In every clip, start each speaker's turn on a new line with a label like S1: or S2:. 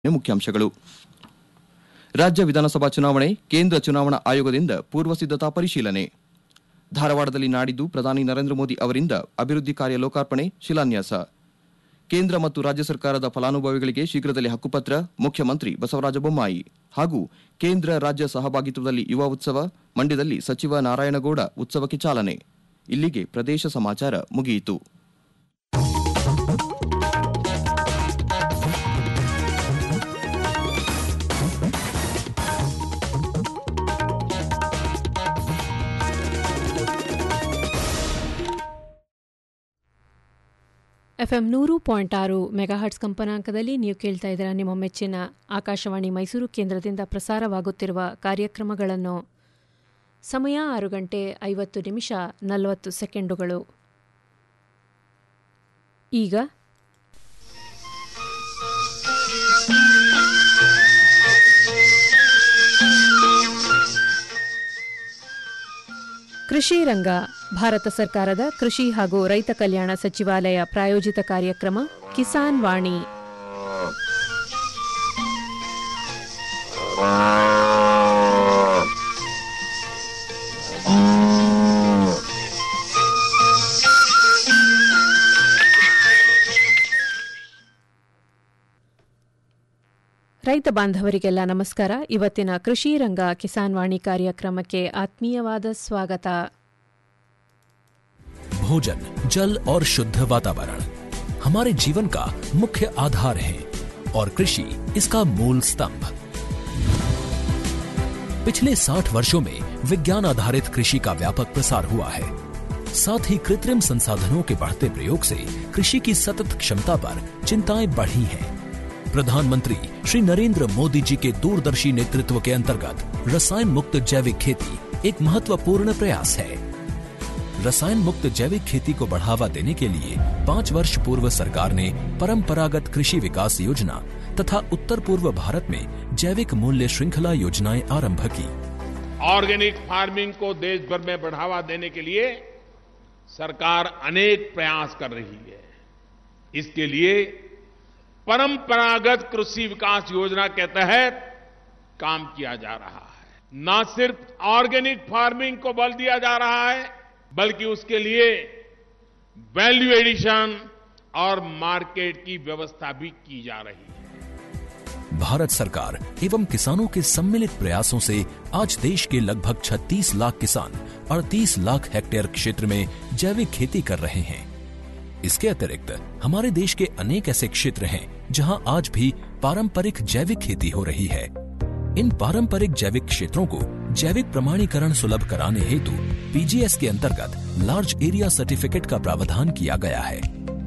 S1: ಮುಖ್ಯಾಂಶಗಳು ರಾಜ್ಯ ವಿಧಾನಸಭಾ ಚುನಾವಣೆ ಕೇಂದ್ರ ಚುನಾವಣಾ ಆಯೋಗದಿಂದ ಪೂರ್ವ ಸಿದ್ಧತಾ ಪರಿಶೀಲನೆ ಧಾರವಾಡದಲ್ಲಿ ನಾಡಿದ್ದು ಪ್ರಧಾನಿ ನರೇಂದ್ರ ಮೋದಿ ಅವರಿಂದ ಅಭಿವೃದ್ಧಿ ಕಾರ್ಯ ಲೋಕಾರ್ಪಣೆ ಶಿಲಾನ್ಯಾಸ ಕೇಂದ್ರ ಮತ್ತು ರಾಜ್ಯ ಸರ್ಕಾರದ ಫಲಾನುಭವಿಗಳಿಗೆ ಶೀಘ್ರದಲ್ಲೇ ಹಕ್ಕುಪತ್ರ ಮುಖ್ಯಮಂತ್ರಿ ಬಸವರಾಜ ಬೊಮ್ಮಾಯಿ ಹಾಗೂ ಕೇಂದ್ರ ರಾಜ್ಯ ಸಹಭಾಗಿತ್ವದಲ್ಲಿ ಯುವ ಉತ್ಸವ ಮಂಡ್ಯದಲ್ಲಿ ಸಚಿವ ನಾರಾಯಣಗೌಡ ಉತ್ಸವಕ್ಕೆ ಚಾಲನೆ ಇಲ್ಲಿಗೆ ಪ್ರದೇಶ ಸಮಾಚಾರ ಮುಗಿಯಿತು
S2: ಎಫ್ಎಂ ನೂರು ಪಾಯಿಂಟ್ ಆರು ಮೆಗಾಹರ್ಟ್ಸ್ ಕಂಪನಾಂಕದಲ್ಲಿ ನೀವು ಕೇಳ್ತಾ ಇದ್ದೀರಾ ನಿಮ್ಮ ಮೆಚ್ಚಿನ ಆಕಾಶವಾಣಿ ಮೈಸೂರು ಕೇಂದ್ರದಿಂದ ಪ್ರಸಾರವಾಗುತ್ತಿರುವ ಕಾರ್ಯಕ್ರಮಗಳನ್ನು ಸಮಯ ಆರು ಗಂಟೆ ಐವತ್ತು ನಿಮಿಷ ನಲವತ್ತು ಸೆಕೆಂಡುಗಳು ಈಗ ಕೃಷಿ ರಂಗ ಭಾರತ ಸರ್ಕಾರದ ಕೃಷಿ ಹಾಗೂ ರೈತ ಕಲ್ಯಾಣ ಸಚಿವಾಲಯ ಪ್ರಾಯೋಜಿತ ಕಾರ್ಯಕ್ರಮ ಕಿಸಾನ್ ವಾಣಿ ರೈತ ಬಾಂಧವರಿಗೆಲ್ಲ ನಮಸ್ಕಾರ ಇವತ್ತಿನ ಕೃಷಿ ರಂಗ ಕಿಸಾನ್ ವಾಣಿ ಕಾರ್ಯಕ್ರಮಕ್ಕೆ ಆತ್ಮೀಯವಾದ ಸ್ವಾಗತ
S3: भोजन जल और शुद्ध वातावरण हमारे जीवन का मुख्य आधार है और कृषि इसका मूल स्तंभ पिछले 60 वर्षों में विज्ञान आधारित कृषि का व्यापक प्रसार हुआ है साथ ही कृत्रिम संसाधनों के बढ़ते प्रयोग से कृषि की सतत क्षमता पर चिंताएं बढ़ी हैं प्रधानमंत्री श्री नरेंद्र मोदी जी के दूरदर्शी नेतृत्व के अंतर्गत रसायन मुक्त जैविक खेती एक महत्वपूर्ण प्रयास है रसायन मुक्त जैविक खेती को बढ़ावा देने के लिए पाँच वर्ष पूर्व सरकार ने परंपरागत कृषि विकास योजना तथा उत्तर पूर्व भारत में जैविक मूल्य श्रृंखला योजनाएं आरंभ की
S4: ऑर्गेनिक फार्मिंग को देश भर में बढ़ावा देने के लिए सरकार अनेक प्रयास कर रही है इसके लिए परंपरागत कृषि विकास योजना के तहत काम किया जा रहा है न सिर्फ ऑर्गेनिक फार्मिंग को बल दिया जा रहा है बल्कि उसके लिए वैल्यू एडिशन और मार्केट की व्यवस्था भी की जा रही है
S3: भारत सरकार एवं किसानों के सम्मिलित प्रयासों से आज देश के लगभग 36 लाख किसान 38 लाख हेक्टेयर क्षेत्र में जैविक खेती कर रहे हैं इसके अतिरिक्त हमारे देश के अनेक ऐसे क्षेत्र हैं जहां आज भी पारंपरिक जैविक खेती हो रही है इन पारंपरिक जैविक क्षेत्रों को जैविक प्रमाणीकरण सुलभ कराने हेतु पीजीएस के अंतर्गत लार्ज एरिया सर्टिफिकेट का प्रावधान किया गया है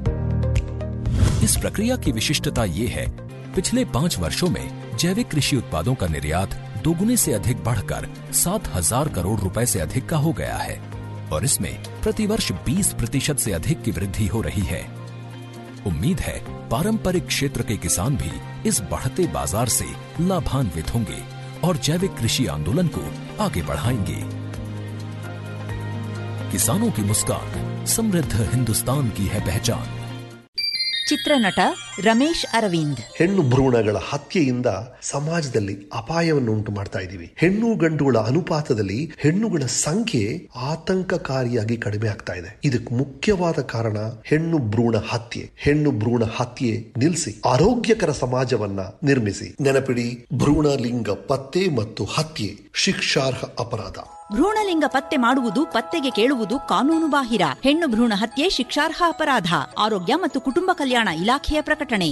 S3: इस प्रक्रिया की विशिष्टता ये है पिछले पाँच वर्षों में जैविक कृषि उत्पादों का निर्यात दोगुने से अधिक बढ़कर सात हजार करोड़ रुपए से अधिक का हो गया है और इसमें प्रतिवर्ष 20 प्रतिशत से अधिक की वृद्धि हो रही है उम्मीद है पारंपरिक क्षेत्र के किसान भी इस बढ़ते बाजार से लाभान्वित होंगे और जैविक कृषि आंदोलन को आगे बढ़ाएंगे किसानों की मुस्कान समृद्ध हिंदुस्तान की है पहचान
S5: ಚಿತ್ರನಟ ರಮೇಶ್ ಅರವಿಂದ್
S6: ಹೆಣ್ಣು ಭ್ರೂಣಗಳ ಹತ್ಯೆಯಿಂದ ಸಮಾಜದಲ್ಲಿ ಅಪಾಯವನ್ನು ಉಂಟು ಮಾಡ್ತಾ ಇದ್ದೀವಿ ಹೆಣ್ಣು ಗಂಡುಗಳ ಅನುಪಾತದಲ್ಲಿ ಹೆಣ್ಣುಗಳ ಸಂಖ್ಯೆ ಆತಂಕಕಾರಿಯಾಗಿ ಕಡಿಮೆ ಆಗ್ತಾ ಇದೆ ಇದಕ್ಕೆ ಮುಖ್ಯವಾದ ಕಾರಣ ಹೆಣ್ಣು ಭ್ರೂಣ ಹತ್ಯೆ ಹೆಣ್ಣು ಭ್ರೂಣ ಹತ್ಯೆ ನಿಲ್ಲಿಸಿ ಆರೋಗ್ಯಕರ ಸಮಾಜವನ್ನ ನಿರ್ಮಿಸಿ ನೆನಪಿಡಿ ಭ್ರೂಣ ಲಿಂಗ ಪತ್ತೆ ಮತ್ತು ಹತ್ಯೆ ಶಿಕ್ಷಾರ್ಹ ಅಪರಾಧ
S5: ಭ್ರೂಣಲಿಂಗ ಪತ್ತೆ ಮಾಡುವುದು ಪತ್ತೆಗೆ ಕೇಳುವುದು ಕಾನೂನು ಬಾಹಿರ ಹೆಣ್ಣು ಭ್ರೂಣ ಹತ್ಯೆ ಶಿಕ್ಷಾರ್ಹ ಅಪರಾಧ ಆರೋಗ್ಯ ಮತ್ತು ಕುಟುಂಬ ಕಲ್ಯಾಣ ಇಲಾಖೆಯ ಪ್ರಕಟಣೆ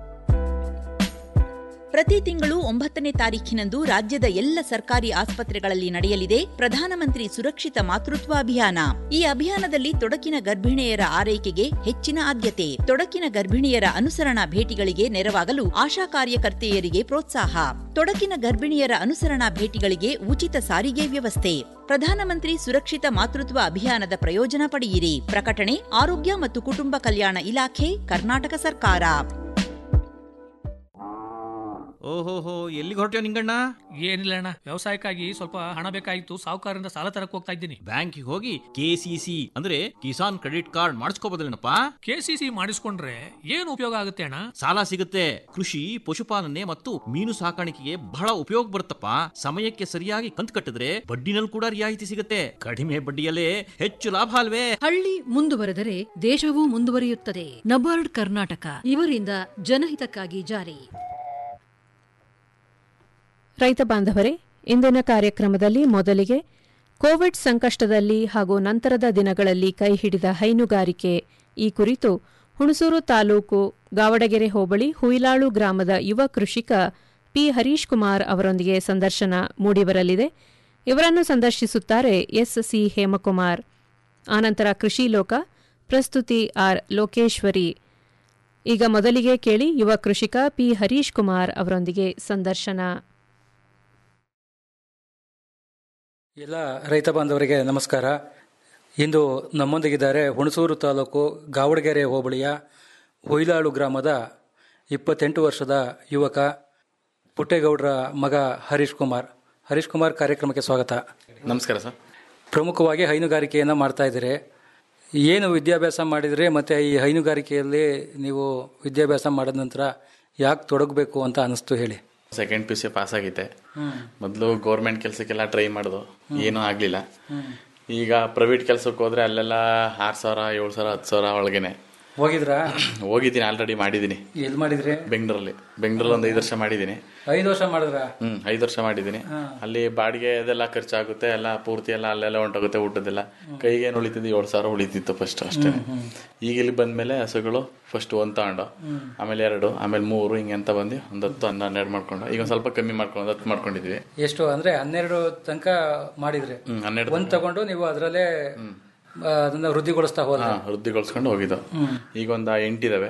S5: ಪ್ರತಿ ತಿಂಗಳು ಒಂಬತ್ತನೇ ತಾರೀಖಿನಂದು ರಾಜ್ಯದ ಎಲ್ಲ ಸರ್ಕಾರಿ ಆಸ್ಪತ್ರೆಗಳಲ್ಲಿ ನಡೆಯಲಿದೆ ಪ್ರಧಾನಮಂತ್ರಿ ಸುರಕ್ಷಿತ ಮಾತೃತ್ವ ಅಭಿಯಾನ ಈ ಅಭಿಯಾನದಲ್ಲಿ ತೊಡಕಿನ ಗರ್ಭಿಣಿಯರ ಆರೈಕೆಗೆ ಹೆಚ್ಚಿನ ಆದ್ಯತೆ ತೊಡಕಿನ ಗರ್ಭಿಣಿಯರ ಅನುಸರಣಾ ಭೇಟಿಗಳಿಗೆ ನೆರವಾಗಲು ಆಶಾ ಕಾರ್ಯಕರ್ತೆಯರಿಗೆ ಪ್ರೋತ್ಸಾಹ ತೊಡಕಿನ ಗರ್ಭಿಣಿಯರ ಅನುಸರಣಾ ಭೇಟಿಗಳಿಗೆ ಉಚಿತ ಸಾರಿಗೆ ವ್ಯವಸ್ಥೆ ಪ್ರಧಾನಮಂತ್ರಿ ಸುರಕ್ಷಿತ ಮಾತೃತ್ವ ಅಭಿಯಾನದ ಪ್ರಯೋಜನ ಪಡೆಯಿರಿ ಪ್ರಕಟಣೆ ಆರೋಗ್ಯ ಮತ್ತು ಕುಟುಂಬ ಕಲ್ಯಾಣ ಇಲಾಖೆ ಕರ್ನಾಟಕ ಸರ್ಕಾರ
S7: ಓಹೋಹೋ ಎಲ್ಲಿಗೆ ಹೊರಟ್ಯೋ ನಿಂಗಣ್ಣ
S8: ಏನಿಲ್ಲ ಅಣ್ಣ ವ್ಯವಸಾಯಕ್ಕಾಗಿ ಸ್ವಲ್ಪ ಹಣ ಬೇಕಾಗಿತ್ತು ಸಾಹುಕಾರರಿಂದ ಸಾಲ ತರಕ್ ಹೋಗ್ತಾ ಇದ್ದೀನಿ
S7: ಬ್ಯಾಂಕಿಗೆ ಹೋಗಿ ಕೆ ಸಿ ಸಿ ಅಂದ್ರೆ ಕಿಸಾನ್ ಕ್ರೆಡಿಟ್ ಕಾರ್ಡ್ ಮಾಡಿಸ್ಕೋಬೋದಲ್ಲೇನಪ್ಪ
S8: ಕೆ ಸಿ ಸಿ ಮಾಡಿಸ್ಕೊಂಡ್ರೆ ಏನು ಉಪಯೋಗ ಆಗುತ್ತೆ ಅಣ್ಣ
S7: ಸಾಲ ಸಿಗುತ್ತೆ ಕೃಷಿ ಪಶುಪಾಲನೆ ಮತ್ತು ಮೀನು ಸಾಕಾಣಿಕೆಗೆ ಬಹಳ ಉಪಯೋಗ ಬರುತ್ತಪ್ಪ ಸಮಯಕ್ಕೆ ಸರಿಯಾಗಿ ಕಂತು ಕಟ್ಟಿದ್ರೆ ಬಡ್ಡಿನಲ್ಲಿ ಕೂಡ ರಿಯಾಯಿತಿ ಸಿಗುತ್ತೆ ಕಡಿಮೆ ಬಡ್ಡಿಯಲ್ಲೇ ಹೆಚ್ಚು ಲಾಭ ಅಲ್ವೇ
S9: ಹಳ್ಳಿ ಮುಂದುವರೆದರೆ ದೇಶವೂ ಮುಂದುವರಿಯುತ್ತದೆ ನಬಾರ್ಡ್ ಕರ್ನಾಟಕ ಇವರಿಂದ ಜನಹಿತಕ್ಕಾಗಿ ಜಾರಿ
S2: ರೈತ ಬಾಂಧವರೇ ಇಂದಿನ ಕಾರ್ಯಕ್ರಮದಲ್ಲಿ ಮೊದಲಿಗೆ ಕೋವಿಡ್ ಸಂಕಷ್ಟದಲ್ಲಿ ಹಾಗೂ ನಂತರದ ದಿನಗಳಲ್ಲಿ ಕೈಹಿಡಿದ ಹೈನುಗಾರಿಕೆ ಈ ಕುರಿತು ಹುಣಸೂರು ತಾಲೂಕು ಗಾವಡಗೆರೆ ಹೋಬಳಿ ಹುಯಿಲಾಳು ಗ್ರಾಮದ ಯುವ ಕೃಷಿಕ ಪಿ ಹರೀಶ್ ಕುಮಾರ್ ಅವರೊಂದಿಗೆ ಸಂದರ್ಶನ ಮೂಡಿಬರಲಿದೆ ಇವರನ್ನು ಸಂದರ್ಶಿಸುತ್ತಾರೆ ಎಸ್ ಸಿ ಹೇಮಕುಮಾರ್ ಆನಂತರ ಕೃಷಿ ಲೋಕ ಪ್ರಸ್ತುತಿ ಆರ್ ಲೋಕೇಶ್ವರಿ ಈಗ ಮೊದಲಿಗೆ ಕೇಳಿ ಯುವ ಕೃಷಿಕ ಪಿ ಹರೀಶ್ ಕುಮಾರ್ ಅವರೊಂದಿಗೆ ಸಂದರ್ಶನ
S10: ಎಲ್ಲ ರೈತ ಬಾಂಧವರಿಗೆ ನಮಸ್ಕಾರ ಇಂದು ನಮ್ಮೊಂದಿಗಿದ್ದಾರೆ ಹುಣಸೂರು ತಾಲೂಕು ಗಾವಡಗೆರೆ ಹೋಬಳಿಯ ಹೊಯ್ಲಾಳು ಗ್ರಾಮದ ಇಪ್ಪತ್ತೆಂಟು ವರ್ಷದ ಯುವಕ ಪುಟ್ಟೇಗೌಡರ ಮಗ ಹರೀಶ್ ಕುಮಾರ್ ಹರೀಶ್ ಕುಮಾರ್ ಕಾರ್ಯಕ್ರಮಕ್ಕೆ ಸ್ವಾಗತ
S11: ನಮಸ್ಕಾರ ಸರ್
S10: ಪ್ರಮುಖವಾಗಿ ಹೈನುಗಾರಿಕೆಯನ್ನು ಮಾಡ್ತಾ ಇದ್ದೀರಿ ಏನು ವಿದ್ಯಾಭ್ಯಾಸ ಮಾಡಿದ್ರಿ ಮತ್ತು ಈ ಹೈನುಗಾರಿಕೆಯಲ್ಲಿ ನೀವು ವಿದ್ಯಾಭ್ಯಾಸ ಮಾಡಿದ ನಂತರ ಯಾಕೆ ತೊಡಗಬೇಕು ಅಂತ ಅನಿಸ್ತು ಹೇಳಿ
S11: ಸೆಕೆಂಡ್ ಪಿ ಸಿ ಪಾಸ್ ಆಗಿದ್ದೆ ಮೊದಲು ಗೌರ್ಮೆಂಟ್ ಕೆಲಸಕ್ಕೆಲ್ಲ ಟ್ರೈ ಮಾಡಿದು ಏನೂ ಆಗಲಿಲ್ಲ ಈಗ ಪ್ರೈವೇಟ್ ಕೆಲಸಕ್ಕೆ ಹೋದ್ರೆ ಅಲ್ಲೆಲ್ಲ ಆರು ಸಾವಿರ ಏಳು ಸಾವಿರ ಹತ್ತು ಸಾವಿರ ಒಳಗೇನೆ
S10: ಹೋಗಿದ್ರಾ
S11: ಹೋಗಿದ್ದೀನಿ ಆಲ್ರೆಡಿ ಮಾಡಿದ್ದೀನಿ
S10: ಎಲ್ಲಿ ಮಾಡಿದ್ರಿ
S11: ಬೆಂಗಳೂರಲ್ಲಿ ಬೆಂಗಳೂರಲ್ಲಿ ಒಂದು ಐದು ವರ್ಷ ಮಾಡಿದ್ದೀನಿ
S10: ಐದು ವರ್ಷ ಮಾಡಿದ್ರ
S11: ಹ್ಮ್ ಐದು ವರ್ಷ ಮಾಡಿದ್ದೀನಿ ಅಲ್ಲಿ ಬಾಡಿಗೆ ಅದೆಲ್ಲ ಖರ್ಚಾಗುತ್ತೆ ಎಲ್ಲ ಪೂರ್ತಿ ಎಲ್ಲ ಅಲ್ಲೆಲ್ಲ ಹೊಂಟೋಗುತ್ತೆ ಊಟದೆಲ್ಲ ಕೈಗೆ ಏನು ಉಳಿತಿದ್ದು ಏಳು ಸಾವಿರ ಉಳಿತಿತ್ತು ಫಸ್ಟ್ ಅಷ್ಟೇ ಈಗ ಇಲ್ಲಿ ಬಂದ್ಮೇಲೆ ಹಸುಗಳು ಫಸ್ಟ್ ಒಂದ್ ತಗೊಂಡು ಆಮೇಲೆ ಎರಡು ಆಮೇಲೆ ಮೂರು ಹಿಂಗೆ ಅಂತ ಬಂದು ಒಂದು ಹತ್ತು ಹನ್ನ ಹನ್ನೆರಡು ಮಾಡ್ಕೊಂಡು ಈಗ ಒಂದ್ ಸ್ವಲ್ಪ ಕಮ್ಮಿ ಮಾಡ್ಕೊಂಡು ಹತ್ತು ಮಾಡ್ಕೊಂಡಿದ್ವಿ
S10: ಎಷ್ಟು ಅಂದ್ರೆ ಹನ್ನೆರಡು ತನಕ ಮಾಡಿದ್ರಿ
S11: ಹ್ಮ್ ಹನ್ನೆರಡು
S10: ಒಂದ್ ತಗೊಂಡು ನೀವು ಅದರಲ್ಲೇ ಅದನ್ನ ವೃದ್ಧಿಗೊಳಿಸ್ತಾ ಹೋದ್ರೆ
S11: ಹಾ ವೃದ್ಧಿಗೊಳಿಸ್ಕೊಂಡು ಹೋಗಿದ್ದು ಈಗ ಒಂದು ಎಂಟಿದಾವೆ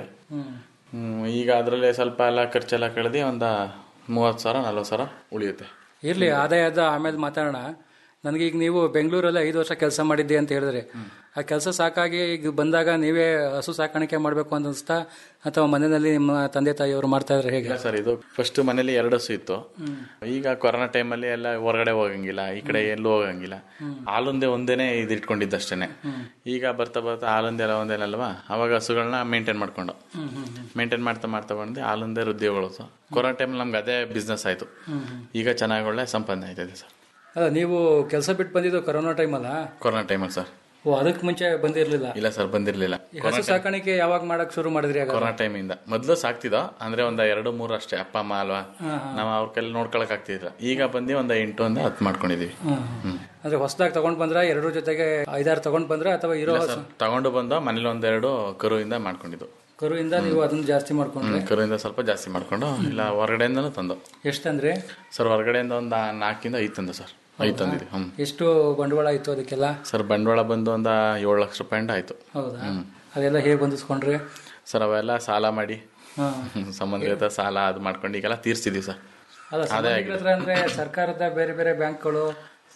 S11: ಹ್ಮ್ ಈಗ ಅದರಲ್ಲೇ ಸ್ವಲ್ಪ ಎಲ್ಲ ಖರ್ಚೆಲ್ಲ ಕಳೆದಿ ಒಂದು ಮೂವತ್ತು ಸಾವಿರ ನಲ್ವತ್ತು ಸಾವಿರ ಉಳಿಯುತ್ತೆ
S10: ಇರ್ಲಿ ಆದಾಯದ ಆಮೇಲೆ ಮಾತಾಡೋಣ ನನಗೆ ಈಗ ನೀವು ಬೆಂಗಳೂರಲ್ಲಿ ಐದು ವರ್ಷ ಕೆಲಸ ಮಾಡಿದ್ದೆ ಅಂತ ಹೇಳಿದ್ರೆ ಆ ಕೆಲಸ ಸಾಕಾಗಿ ಈಗ ಬಂದಾಗ ನೀವೇ ಹಸು ಸಾಕಾಣಿಕೆ ಮಾಡಬೇಕು ಅಂತ ಅನಿಸ್ತಾ ಅಥವಾ ಮನೆಯಲ್ಲಿ ನಿಮ್ಮ ತಂದೆ ತಾಯಿಯವರು ಮಾಡ್ತಾ ಇದ್ರೆ ಹೇಗೆ
S11: ಇಲ್ಲ ಸರ್ ಇದು ಫಸ್ಟ್ ಮನೇಲಿ ಎರಡು ಹಸು ಇತ್ತು ಈಗ ಕೊರೋನಾ ಟೈಮಲ್ಲಿ ಎಲ್ಲ ಹೊರಗಡೆ ಹೋಗಂಗಿಲ್ಲ ಈ ಕಡೆ ಎಲ್ಲೂ ಹೋಗಂಗಿಲ್ಲ ಹಾಲೊಂದೇ ಒಂದೇನೆ ಇದು ಇಟ್ಕೊಂಡಿದ್ದಷ್ಟೇನೆ ಈಗ ಬರ್ತಾ ಬರ್ತಾ ಹಾಲೊಂದೆಲ್ಲ ಒಂದೇನಲ್ವಾ ಅವಾಗ ಹಸುಗಳನ್ನ ಮೇಂಟೈನ್ ಮಾಡ್ಕೊಂಡು ಮೇಂಟೈನ್ ಮಾಡ್ತಾ ಮಾಡ್ತಾ ಬಂದು ಹಾಲೊಂದೇ ವೃದ್ಧಿಗೊಳಿಸು ಕೊರೋನಾ ಟೈಮಲ್ಲಿ ನಮ್ಗೆ ಅದೇ ಬಿಸ್ನೆಸ್ ಆಯ್ತು ಈಗ ಚೆನ್ನಾಗಿ ಒಳ್ಳೆ ಸಂಪಾದನೆ ಆಯ್ತದೆ ಸರ್
S10: ಅಲ್ಲ ನೀವು ಕೆಲಸ ಬಿಟ್ಟು ಬಂದಿದ್ದು ಕೊರೋನಾ ಟೈಮ್ ಅಲ್ಲ
S11: ಕೊರೋನಾ ಟೈಮಲ್ಲಿ ಸರ್
S10: ಓ ಅದಕ್ಕೆ ಮುಂಚೆ ಬಂದಿರ್ಲಿಲ್ಲ
S11: ಇಲ್ಲ ಸರ್ ಬಂದಿರ್ಲಿಲ್ಲ
S10: ಈ ಹಸು ಸಾಕಾಣಿಕೆ ಯಾವಾಗ ಮಾಡಕ್ ಶುರು ಮಾಡಿದ್ರಿ ಆಗ
S11: ಕೊರೋನಾ ಟೈಮಿಂದ ಮೊದಲು ಸಾಕ್ತಿದ್ದೋ ಅಂದ್ರೆ ಒಂದ್ ಎರಡು ಮೂರು ಅಷ್ಟೇ ಅಪ್ಪ ಅಮ್ಮ ಅಲ್ವಾ ನಾವು ಅವ್ರ ಕೈಲಿ ನೋಡ್ಕೊಳಕ್ ಆಗ್ತಿದ್ರ ಈಗ ಬಂದು ಒಂದ್ ಎಂಟು ಒಂದ್ ಹತ್ತು ಮಾಡ್ಕೊಂಡಿದೀವಿ ಹ್ಮ್
S10: ಅಂದ್ರೆ ಹೊಸದಾಗಿ ತಗೊಂಡ್ ಬಂದ್ರ ಎರಡರ ಜೊತೆಗೆ ಐದಾರು ತಗೊಂಡ್ ಬಂದ್ರ ಅಥವಾ ಇರೋ
S11: ಇಲ್ಲ
S10: ಹಸು
S11: ಸರ್ ತಗೊಂಡು ಬಂದು ಮನೇಲಿ ಒಂದೆರಡು ಕರುವಿಂದ ಮಾಡ್ಕೊಂಡಿದ್ದು
S10: ಕರುವಿಂದ ನೀವು ಅದನ್ನ ಜಾಸ್ತಿ ಮಾಡ್ಕೊಂಡ್ರೆ
S11: ಹ್ಮ್, ಕರುವಿಂದ ಸ್ವಲ್ಪ ಜಾಸ್ತಿ ಮಾಡ್ಕೊಂಡು ಇಲ್ಲ ಹೊರಗಡೆಯಿಂದನೂ ತಂದು
S10: ಎಷ್ಟಂದ್ರೆ
S11: ಸರ್ ಹೊರಗಡೆಯಿಂದ ಒಂದು ನಾಲ್ಕಿಂದ ಐದು ತಂದು ಸರ್ ಐದು ತಂದಿದ್ವಿ ಹ್ಮ್
S10: ಎಷ್ಟು ಬಂಡವಾಳ ಇತ್ತು ಅದಕ್ಕೆಲ್ಲ
S11: ಸರ್ ಬಂಡವಾಳ ಬಂದು ಒಂದ ಏಳು ಲಕ್ಷ ರೂಪಾಯಿ ಆಯ್ತು
S10: ಹೌದಾ ಅದೆಲ್ಲ ಹೇಗೆ ಹೊಂದಿಸ್ಕೊಂಡ್ರಿ
S11: ಸರ್ ಅವೆಲ್ಲ ಸಾಲ ಮಾಡಿ
S10: ಹಾ.
S11: ಹ್ಮ್, ಸಂಬಂಧಿತ ಸಾಲ ಅದು ಮಾಡ್ಕೊಂಡು ಈಗೆಲ್ಲ ತೀರ್ಸ್ತಿದೀವಿ ಸರ್
S10: ಅಲ್ಲ
S11: ಅದೇ
S10: ಸಂಬಂಧಿಕರ ಹತ್ರ ಅಂದ್ರೆ ಸರ್ಕಾರದ ಬೇರೆ ಬೇರೆ ಬ್ಯಾಂಕ್ಗಳು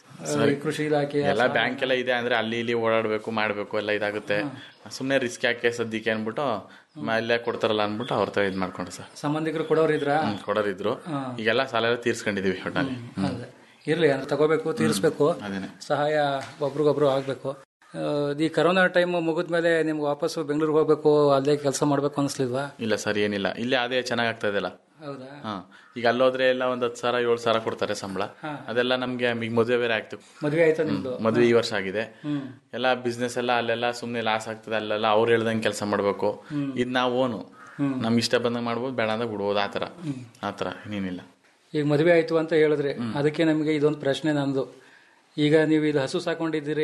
S10: ಈ ಕೃಷಿ ಇಲಾಖೆ
S11: ಎಲ್ಲ ಬ್ಯಾಂಕ್ ಎಲ್ಲ ಇದೆ ಅಂದ್ರೆ ಅಲ್ಲಿ ಇಲ್ಲಿ ಓಡಾಡ್ಬೇಕು ಮಾಡ್ಬೇಕು ಎಲ್ಲ ಇದಾಗುತ್ತೆ ಸುಮ್ನೆ ರಿಸ್ಕ್ ಯಾಕೆ ಸದ್ಯಕ್ಕೆ ಅನ್ಬಿಟ್ಟು ಮ- ಇಲ್ಲೇ ಕೊಡ್ತಾರಲ್ಲ ಅನ್ಬಿಟ್ಟು ಅವ್ರ ತರ ಇದ್ ಮಾಡ್ಕೊಂಡು ಸರ್
S10: ಸಂಬಂಧಿಕರು ಕೊಡೋರು ಇದ್ರ
S11: ಹ್ಮ್, ಕೊಡೋರಿದ್ರು ಈಗೆಲ್ಲ ಸಾಲ ಎಲ್ಲ ತೀರ್ಸ್ಕೊಂಡಿದೀವಿ ಒಟ್ನಲ್ಲಿ
S10: ಅದೇ. ಇರ್ಲಿ ಅಂದ್ರೆ ತಗೋಬೇಕು ತೀರಿಸ್ಬೇಕು
S11: ಅದೇನೆ
S10: ಸಹಾಯ ಒಬ್ರಿಗೊಬ್ರು ಆಗ್ಬೇಕು ಆ, ಈ ಕರೋನಾ ಟೈಮ್ ಮುಗಿದ್ಮೇಲೆ ನಿಮ್ಗೆ ವಾಪಸ್ಸು ಬೆಂಗಳೂರಿಗೆ ಹೋಗ್ಬೇಕು ಅಲ್ಲೇ ಕೆಲಸ ಮಾಡ್ಬೇಕು ಅನಿಸ್ಲಿಲ್ವಾ
S11: ಇಲ್ಲ ಸರ್ ಏನಿಲ್ಲ ಇಲ್ಲೇ ಅದೇ ಚೆನ್ನಾಗ್ ಆಗ್ತಾ ಇದೆಲ್ಲ
S10: ಹೌದಾ
S11: ಹಾ ಈಗ ಅಲ್ಲೋದ್ರೆ ಎಲ್ಲ ಒಂದ್ ಹತ್ತು ಸಾವಿರ ಏಳು ಸಾವಿರ ಕೊಡ್ತಾರೆ ಸಂಬಳ ಅದೆಲ್ಲ ನಮ್ಗೆ ಈಗ ಮದುವೆ ಬೇರೆ ಆಗ್ತು
S10: ಮದ್ವೆ ಆಯ್ತಾ ನಿಮ್ದು
S11: ಮದುವೆ ಈ ವರ್ಷ ಆಗಿದೆ ಎಲ್ಲ ಬಿಸ್ನೆಸ್ ಎಲ್ಲ ಅಲ್ಲೆಲ್ಲ ಸುಮ್ನೆ ಲಾಸ್ ಆಗ್ತದೆ ಅಲ್ಲೆಲ್ಲ ಅವ್ರು ಹೇಳ್ದಂಗೆ ಕೆಲಸ ಮಾಡ್ಬೇಕು ಇದ್ ನಾವು ಓನು ನಮ್ಗೆ ಇಷ್ಟ ಬಂದಂಗೆ ಮಾಡ್ಬೋದು ಬೇಡ ಅಂದಾಗ ಬಿಡ್ಬೋದು ಆತರ ಆತರ ಇನ್ನೇನಿಲ್ಲ
S10: ಈಗ ಮದುವೆ ಆಯ್ತು ಅಂತ ಹೇಳಿದ್ರೆ ಅದಕ್ಕೆ ನಮಗೆ ಇದೊಂದು ಪ್ರಶ್ನೆ ನಂದು ಈಗ ನೀವು ಇದು ಹಸು ಸಾಕೊಂಡಿದ್ದೀರಿ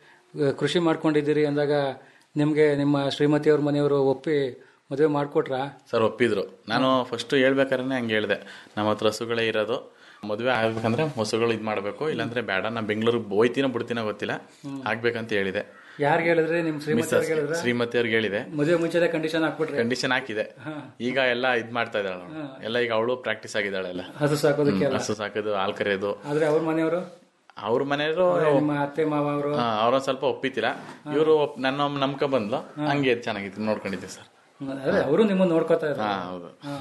S10: ಆ, ಕೃಷಿ ಮಾಡ್ಕೊಂಡಿದ್ದೀರಿ ಅಂದಾಗ ನಿಮಗೆ ನಿಮ್ಮ ಶ್ರೀಮತಿಯವ್ರ ಮನೆಯವರು ಒಪ್ಪಿ ಮದುವೆ ಮಾಡಿಕೊಟ್ರಾ
S11: ಸರ್ ಒಪ್ಪಿದ್ರು ನಾನು ಫಸ್ಟ್ ಹೇಳ್ಬೇಕಾದ್ರೆ ಹಂಗೆ ಹೇಳ್ದೆ ನಮ್ಮ ಹತ್ರ ಹಸುಗಳೇ ಇರೋದು ಮದುವೆ ಆಗ್ಬೇಕಂದ್ರೆ ಹಸುಗಳು ಇದ್ ಮಾಡ್ಬೇಕು ಇಲ್ಲಾಂದ್ರೆ ಬೇಡ ನಾ ಬೆಂಗಳೂರಿಗೆ ಹೋಯ್ತೀನೋ ಬಿಡ್ತೀನೋ ಗೊತ್ತಿಲ್ಲ ಆಗ್ಬೇಕಂತ ಹೇಳಿದೆ
S10: ಯಾರಿಗೆ ಹೇಳಿದ್ರೆ ನಿಮ್ಮ ಶ್ರೀಮತಿ
S11: ಮಿಸ್ಸಸ್ ಶ್ರೀಮತಿ ಅವ್ರಿಗೆ ಹೇಳಿದೆ
S10: ಮದುವೆ ಮುಂಚೆನೇ ಕಂಡೀಷನ್ ಹಾಕ್ಬಿಟ್ರೆ
S11: ಕಂಡೀಷನ್ ಹಾಕಿದೆ ಈಗ ಎಲ್ಲ ಇದ್ ಮಾಡ್ತಾ ಇದ್ದಾಳೆ ಅವ್ಳು. ಎಲ್ಲ ಈಗ ಅವಳು ಪ್ರಾಕ್ಟೀಸ್ ಆಗಿದ್ದಾಳೆ ಎಲ್ಲ
S10: ಹಸು ಸಾಕೋದಕ್ಕೆ
S11: ಹ್ಮ್, ಹಸು ಸಾಕೋದು ಹಾಲ್ ಕರೆಯೋದು
S10: ಆದ್ರೆ ಅವ್ರ ಮನೆಯವರು
S11: ಅವ್ರ ಮನೆಯವರು
S10: ನಿಮ್ಮ ಅತ್ತೆ ಮಾವ ಅವರು
S11: ಅವ್ರೊಂದ್ ಸ್ವಲ್ಪ ಒಪ್ಪಿತಿಲ್ಲ ಇವರು ನನ್ನ ನಂಬ್ಕ ಬಂದ್ಲು ಹಂಗೆ ಚೆನ್ನಾಗಿತ್ತು ನೋಡ್ಕೊಂಡಿದ್ದೆ ಸರ್
S10: ಅದೇ ಅವರು ನಿಮ್ಮನ್ನ ನೋಡ್ಕೋತಾ ಇದ್ದಾರೆ
S11: ಹಾ ಹೌದು